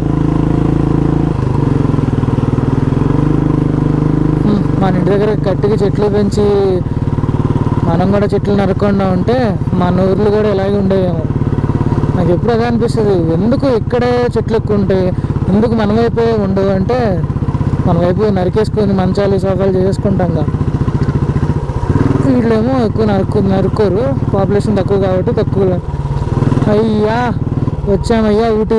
మ్మ్. మన ఇంటి దగ్గర గట్టిగా చెట్లు పెంచి మనం కూడా చెట్లు నరకుండా ఉంటే మన ఊర్లు కూడా ఇలాగే ఉండేవేమో నాకు ఎప్పుడు అదే అనిపిస్తుంది ఎందుకు ఇక్కడే చెట్లు ఎక్కువ ఉంటాయి ఎందుకు మన వైపే ఉండవు అంటే మన వైపు నరికేసుకొని మంచాలు సోఫాలు చేసుకుంటాం కదా వీళ్ళేమో ఎక్కువ నరుకు నరుకోరు పాపులేషన్ తక్కువ కాబట్టి తక్కువ అయ్యా వచ్చామయ్యా ఊటీ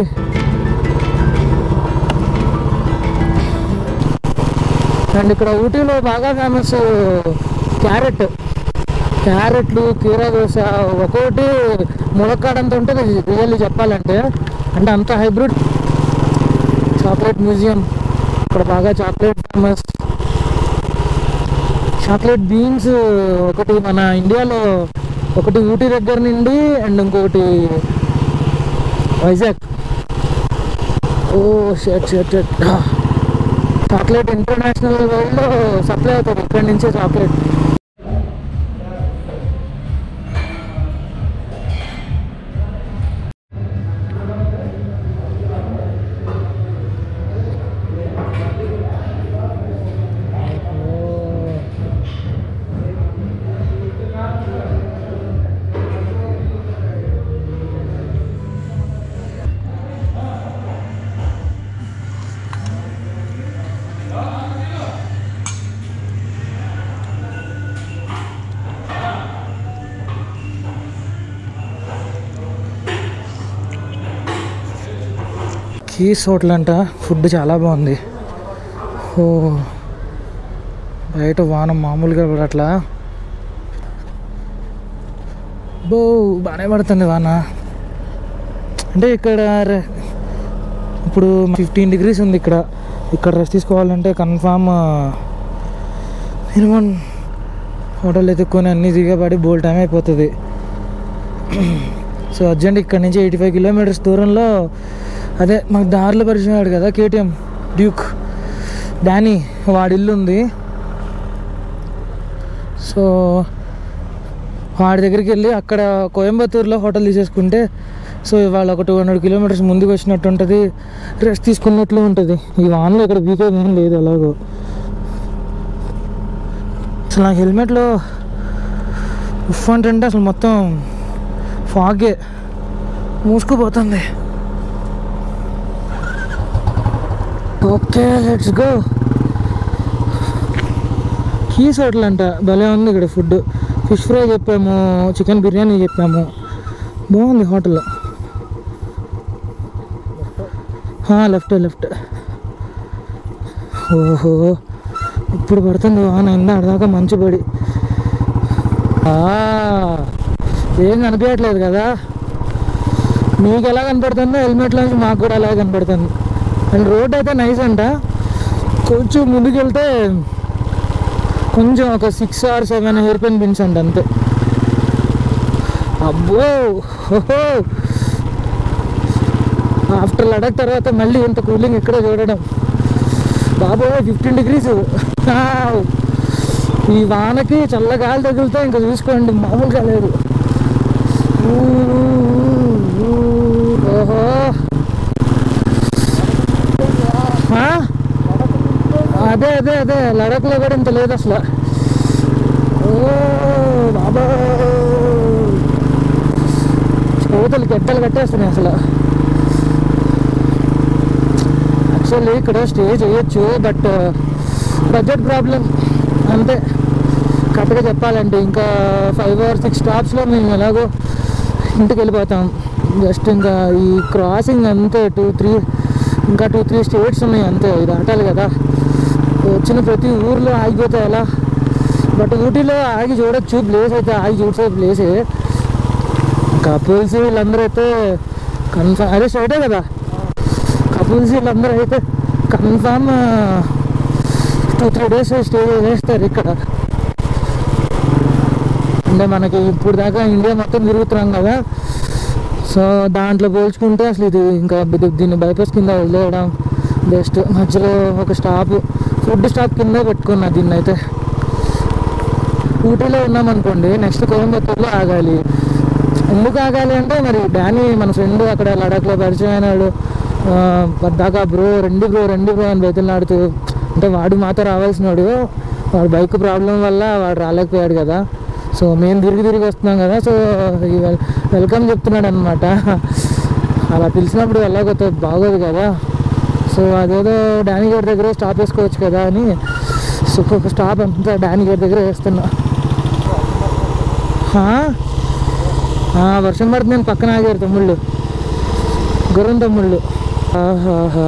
అండ్ ఇక్కడ ఊటీలో బాగా ఫేమస్ క్యారెట్ క్యారెట్లు కీరా దోశ ఒక్కొక్కటి ములక్కాడంత ఉంటుంది రియల్లీ చెప్పాలంటే అంటే అంత హైబ్రిడ్ చాక్లెట్ మ్యూజియం ఇక్కడ బాగా చాక్లెట్ ఫేమస్ చాక్లెట్ బీన్స్ ఒకటి మన ఇండియాలో ఒకటి ఊటీ దగ్గర నుండి అండ్ ఇంకొకటి వైజాగ్ ఓ shirt shirt shirt chocolate international వరల్డ్లో సప్లై అవుతుంది ఇక్కడి నుంచే చాక్లెట్ కీస్ హోటల్ అంట ఫుడ్ చాలా బాగుంది ఓ బయట వాన మామూలుగా పడట్లా బో బాగానే పడుతుంది వాన అంటే ఇక్కడ రె- ఇప్పుడు ఫిఫ్టీన్ డిగ్రీస్ ఉంది ఇక్కడ ఇక్కడ రెస్ట్ తీసుకోవాలంటే కన్ఫామ్ మినిమం హోటల్ ఎత్తుక్కొని అన్నీ దిగబడి బోల్ టైం అయిపోతుంది సో అర్జెంట్ ఇక్కడ నుంచి ఎయిటీ ఫైవ్ కిలోమీటర్స్ దూరంలో అదే మాకు దారిలో పరిచయం అయ్యాడు కదా కేటీఎం డ్యూక్ డానీ వాడి ఇల్లు ఉంది సో వాడి దగ్గరికి వెళ్ళి అక్కడ కోయంబత్తూరులో హోటల్ తీసేసుకుంటే సో ఇవాళ ఒక టూ హండ్రెడ్ కిలోమీటర్స్ ముందుకు వచ్చినట్టు ఉంటుంది రెస్ట్ తీసుకున్నట్లు ఉంటుంది ఈ వాన్లో ఇక్కడ బీకేది ఏం లేదు అలాగో అసలు నాకు హెల్మెట్లో ఉఫ్ అంటే అసలు మొత్తం ఫాగే మూసుకుపోతుంది okay let's go Keys hotel అంట భలే ఉంది ఇక్కడ ఫుడ్ ఫిష్ ఫ్రై చెప్పాము చికెన్ బిర్యానీ చెప్పాము బాగుంది హోటల్ లెఫ్ట్ లెఫ్ట్ ఓహో ఇప్పుడు పడుతుంది వాన ఇందా దాకా మంచు పడి ఆ, ఏం కనిపించట్లేదు కదా మీకు ఎలా కనపడుతుందో హెల్మెట్లో నుంచి మాకు కూడా అలాగే కనపడుతుంది అండ్ రోడ్ అయితే నైస్ అంట కొంచెం ముందుకు వెళ్తే కొంచెం ఒక six or seven hair pen pins అంట అంతే అబ్బో హోహో ఆఫ్టర్ లడక్ తర్వాత మళ్ళీ ఇంత కూలింగ్ ఇక్కడ చూడడం బాబోయ్ ఫిఫ్టీన్ డిగ్రీస్ ఈ వానకి చల్ల గాలి తగిలితే ఇంకా చూసుకోండి మామూలుగా లేదు ఊ, ఊ, ఓహో ఆ? అదే అదే అదే లడఖ్లో కూడా ఇంత లేదు అసలు ఓ కాళ్ళు గడ్డలు కట్టేస్తున్నాయి అసలు యాక్చువల్లీ ఇక్కడ స్టే చేయొచ్చు బట్ బడ్జెట్ ప్రాబ్లం అంతే కరెక్ట్గా చెప్పాలంటే ఇంకా ఫైవ్ ఆర్ సిక్స్ స్టాప్స్లో మేము ఎలాగో ఇంటికి వెళ్ళిపోతాం జస్ట్ ఇంకా ఈ క్రాసింగ్ అంతే టూ త్రీ ఇంకా టూ త్రీ స్టేట్స్ ఉన్నాయి అంతే ఇది దాటాలి కదా వచ్చిన ప్రతి ఊర్లో ఆగిపోతే ఎలా బట్ ఊటీలో ఆగి చూడొచ్చు ప్లేస్ అయితే ఆగి చూసే ప్లేసే కపుల్స్ వీళ్ళందరూ అయితే కన్ఫర్మ్ అదే స్ట్రైటే కదా కపుల్స్ వీళ్ళందరూ అయితే confirm two three days stay చేస్తారు ఇక్కడ అంటే మనకి ఇప్పుడు దాకా ఇండియా మొత్తం తిరుగుతున్నాం కదా సో దాంట్లో పోల్చుకుంటే అసలు ఇది ఇంకా ఇది- దీన్ని బైపాస్ కింద వదిలేయడం బెస్ట్ మధ్యలో ఒక స్టాప్ ఫుడ్ స్టాప్ కింద పెట్టుకున్నా దీన్ని అయితే ఊటీలో ఉన్నాం అనుకోండి నెక్స్ట్ కోయంబత్తూరులో ఆగాలి ఎందుకు ఆగాలి అంటే మరి డానీ మన ఫ్రెండ్ అక్కడ లడాఖ్లో పరిచయం అయినాడు ఆ, పద్దాకా బ్రో రండి బ్రో రండి బ్రో అని బయలునాడుతూ అంటే వాడు మాతో రావాల్సినాడు వాడు బైక్ ప్రాబ్లం వల్ల వాడు రాలేకపోయాడు కదా సో మేము తిరిగి తిరిగి వస్తున్నాం కదా సో ఈ వెల్- వెల్కమ్ చెప్తున్నాడు అనమాట అలా పిలిచినప్పుడు వెళ్ళకపోతే బాగోదు కదా సో అదేదో డానీ గేట్ దగ్గర స్టాప్ వేసుకోవచ్చు కదా అని సో ఒక స్టాప్ అంతా డానీ గేట్ దగ్గర వేస్తున్నా హా? ఆ, వర్షం పడుతుంది నేను పక్కన ఆగారు తమ్ముళ్ళు గుర్రం తమ్ముళ్ళు ఆహాహా.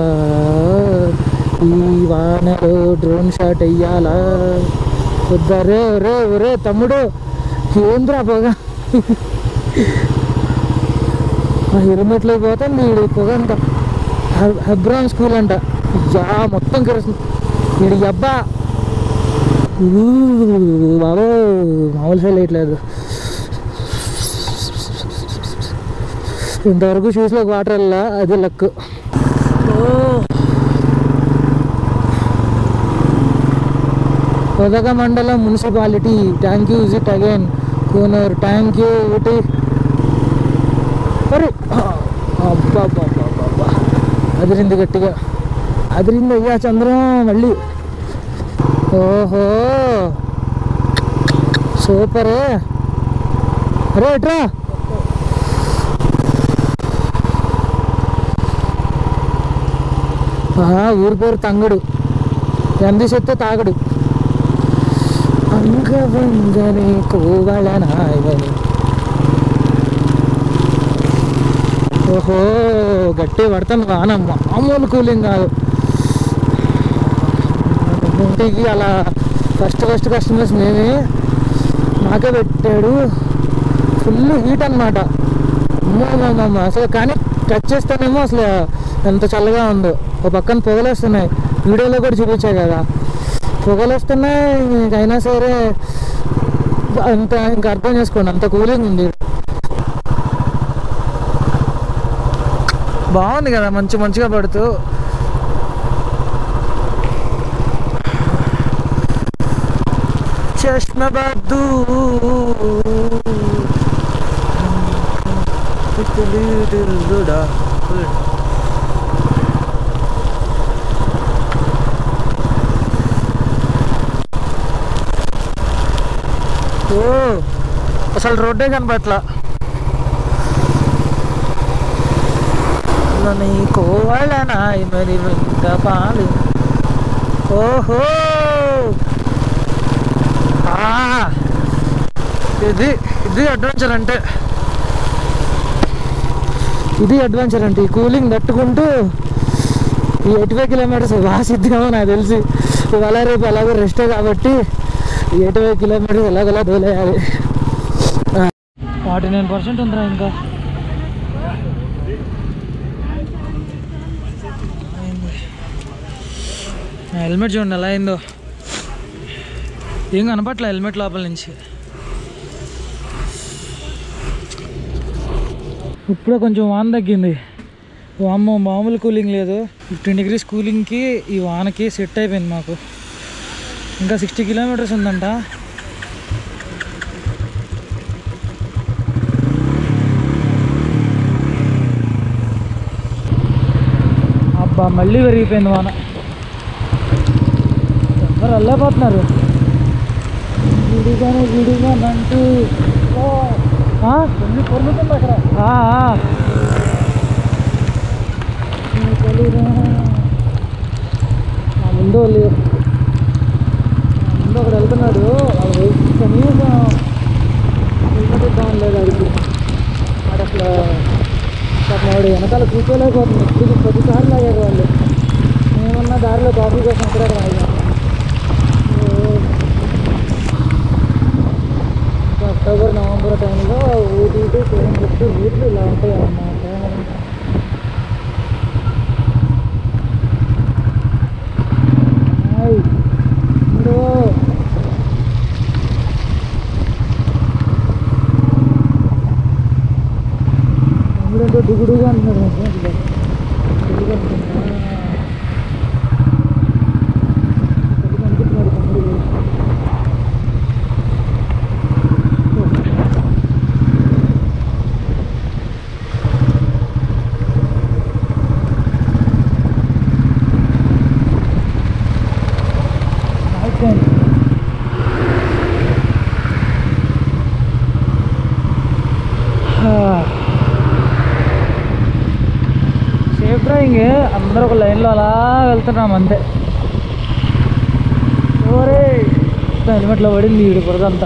ఈ వానలో డ్రోన్ షాట్ అయ్యాలా వద్దా రే రే రే తమ్ముడు ఏంద్రా పొగ ఆ హెల్మెట్లో పోతుంది వీడి పొగ అంట హె- హెబ్రాన్ స్కూల్ అంట యా మొత్తం కిరసం వీడి అబ్బా ఊ, బాబో మామూలు ఫెయిల్ వేయట్లేదు ఇంతవరకు షూస్లోకి వాటర్ వెళ్ళా అది లక్ Udhagamandalam municipality thank you visit again Coonoor thank you Ooty అరే అబ్బా అబ్బా అబ్బా అబ్బా, అబ్బా అదిరింది గట్టిగా అదిరింది అయ్యా చంద్రం మళ్ళీ ఓహో సూపరే అరే ఎట్రా ఆహా, ఊరి పేరు తంగడు ఎంది చెత్తే తాగడు అంగవంగని కోవళ నాయని ఓహో గట్టి పడతాను వాన మామూలు కూలింగ్ కాదు ఇంటికి అలా ఫస్ట్ ఫస్ట్ కస్టమర్స్ మేమే మాకే పెట్టాడు ఫుల్ హీట్ అనమాట అమ్మమ్మ అసలు కానీ టచ్ చేస్తేనేమో అసలు ఎంత చల్లగా ఉందో ఒక పక్కన పొగలు వస్తున్నాయి వీడియోలో కూడా చూపించా కదా పొగలు వస్తున్నాయి ఇంక అయినా సరే అంత ఇంకా అర్థం చేసుకోండి అంత కూలింగ్ ఉంది బాగుంది కదా మంచి మంచిగా పడుతూ చష్మబద్దు ఓ అసలు రోడ్డే కనపట్లా నీ కోవలనాయి మరి వెంట పాలు ఓహో ఆ, ఇది ఇది అడ్వెంచర్ అంటే ఇది అడ్వెంచర్ అంటే ఈ కూలింగ్ తట్టుకుంటూ ఈ ఎయిటీ ఫైవ్ కిలోమీటర్స్ వాసిద్దామో నాకు తెలిసి ఇవాళ రేపు ఎలాగో రెస్టే కాబట్టి ఈ ఎయిటీ ఫైవ్ కిలోమీటర్స్ ఎలాగోలా దోలేయాలి ఫార్టీ నైన్ పర్సెంట్ ఉందిరా ఇంకా నా హెల్మెట్ చూడండి ఎలా అయిందో ఏం కనపట్లే హెల్మెట్ లోపల నుంచి ఇప్పుడే కొంచెం వాన తగ్గింది వామ్మ మామూలు కూలింగ్ లేదు ఫిఫ్టీన్ డిగ్రీస్ కూలింగ్కి ఈ వానకి సెట్ అయిపోయింది మాకు ఇంకా సిక్స్టీ కిలోమీటర్స్ ఉందంట అబ్బా మళ్ళీ పెరిగిపోయింది వాన ఎవరు వెళ్ళిపోతున్నారు విడిగానే విడిగానంటూ ఓ ఆ? కొన్ని పొరుగుతుంది అక్కడ ఆ, ఆ. ఆ ముందు వాళ్ళు ఆ ముందు ఒకడు వెళ్తున్నాడు వాళ్ళు వెయిట్ కనీసం హెల్మెట్ ఇద్దాం లేదు అడిగి వాడు అసలు పాపం వాడు వెనకాల కూర్చోలేకపోతుంది ఇప్పుడు ప్రతిసారి లాగారు వాళ్ళు మేమన్నా దారిలో కాఫీ కోసం అక్కడ రాగా అక్టోబర్ నవంబర్ టైంలో ఊటీ టు కోయంబత్తూరు రూట్లు ఇలా ఉంటాయి అన్నమాట హాయ్ ఇందో తమ్ముడు దుగుడుగా అంటున్నాడు నాకు అసలు. దుగుడుగా అంటున్నాడా? దుగుడుగా అంటున్నాడు తమ్ముడు. అయిపోయింది సేఫ్ డ్రైవింగ్ అందరూ ఒక లైన్లో అలా వెళ్తున్నాం అంతే ఓరే హెల్మెట్లో పడింది ఈడు బురదంతా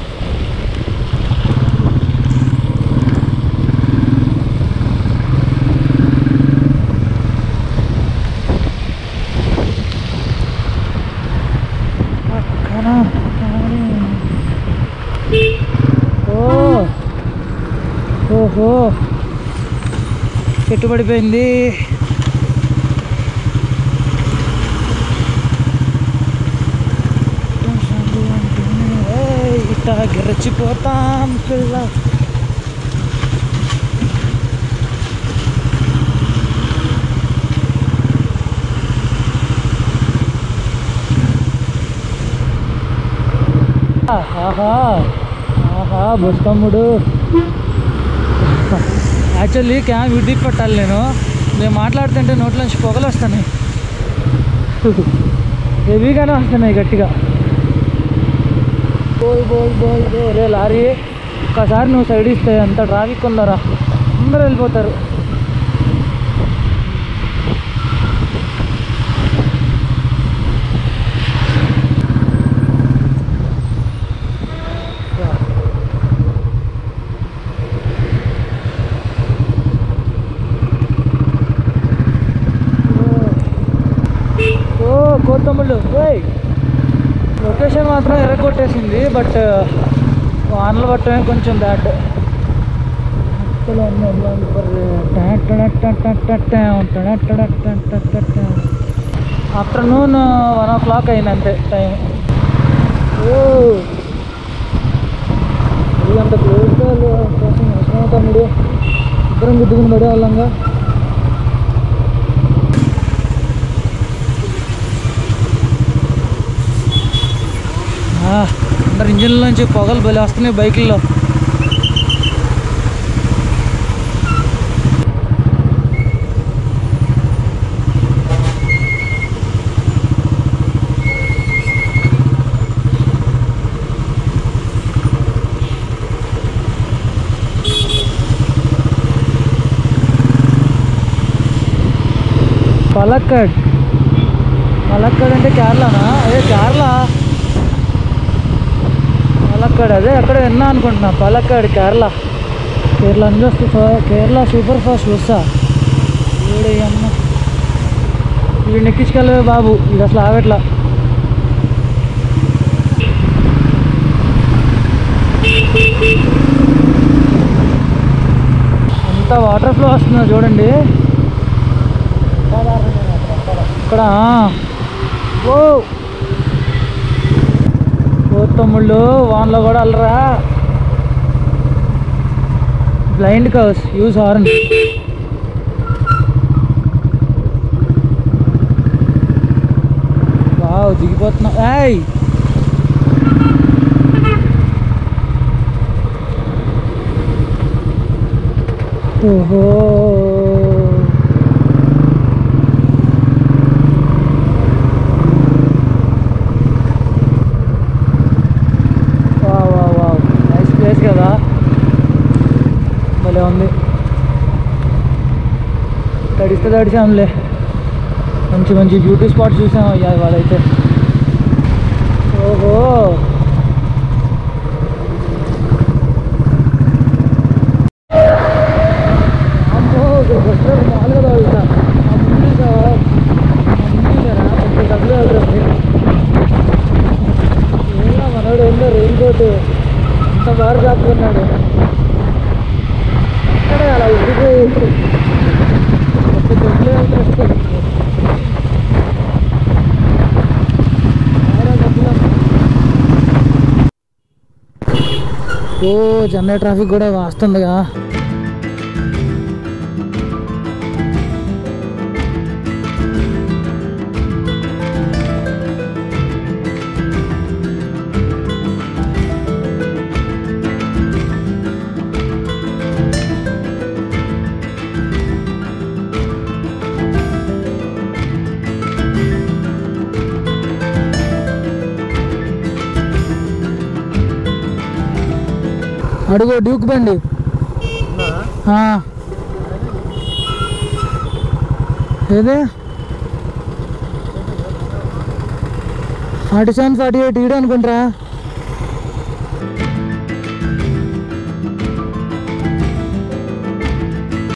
పక్కన కానీ. ఓ ఓహో చెట్టు పడిపోయింది ఏయ్, ఇట్ట గెరచిపోతాం పిల్ల ఆహా ఆహా బొస్తమ్ముడు యాక్చువల్లీ క్యామ్ విడికి పెట్టాలి నేను నేను మాట్లాడుతుంటే నోట్లోంచి పొగలు వస్తున్నాయి హెవీగానే వస్తున్నాయి గట్టిగా బోల్ బోల్ బోల్ బోల్ రే లారీ ఒక్కసారి నువ్వు సైడ్ ఇస్తే అంత ట్రాఫిక్ ఉందరా అందరూ వెళ్ళిపోతారు ఓ కోతమ్ముళ్ళు ఓయ్ లొకేషన్ మాత్రం ఎర్రగొట్టేసింది బట్ వానలు పట్టమే కొంచెం bad afternoon one o'clock అయింది అంతే టైం ఓ ఇది అంత క్లోజ్గా కోసం అవసరం తమ్ముడు ఇద్దరం గుద్దుకుని పడే వాళ్ళంగా ఆ, అందరు ఇంజిన్ల నుంచి పొగలు బలి వస్తున్నాయి బైకుల్లో పలక్కడ్ పలక్కడ్ అంటే కేరళనా అదే కేరళ పాలక్కాడ్ అదే అక్కడ విన్నా అనుకుంటున్నా పాలక్కాడ్ కేరళ కేరళ నుంచి వస్తే ఫా- కేరళ సూపర్ ఫాస్ట్ బస్సా వీడు అమ్మ వీడిని ఎక్కించుకెళ్ళవే బాబు ఇది అసలు ఆగట్లా ఎంత వాటర్ ఫ్లో వస్తుందో చూడండి ఇక్కడ ఓ ఓ తమ్ముళ్ళు వాన్లో కూడా అల్లరా blind covers use horn wow దిగిపోతున్నా ఏయ్ ఓహో wow wow wow nice place కదా భలే ఉంది తడిస్తే తడిసాంలే మంచి మంచి బ్యూటీ స్పాట్స్ చూసాం అయ్యా వాళ్ళైతే ఓహో అమ్మో పెట్రోల్ మామూలుగా తాగుతా ఆ ముందు సార్ ముందు సారా పెద్ద డబ్బులు అవుతుంది ఏంటో మనోడు ఏందో రెయిన్ కోట్ అంత బాగా కాపుకున్నాడు అక్కడ అలా ఉడిపోయి పెద్ద డబ్బులు అవుతుంది ఓ చెన్నై ట్రాఫిక్ కూడా వస్తుందిగా అడుగు డ్యూక్ బండి ఆ. ఏదే ఫార్టీ సెవెన్ ఫార్టీ ఎయిట్ ఈడ అనుకుంటారా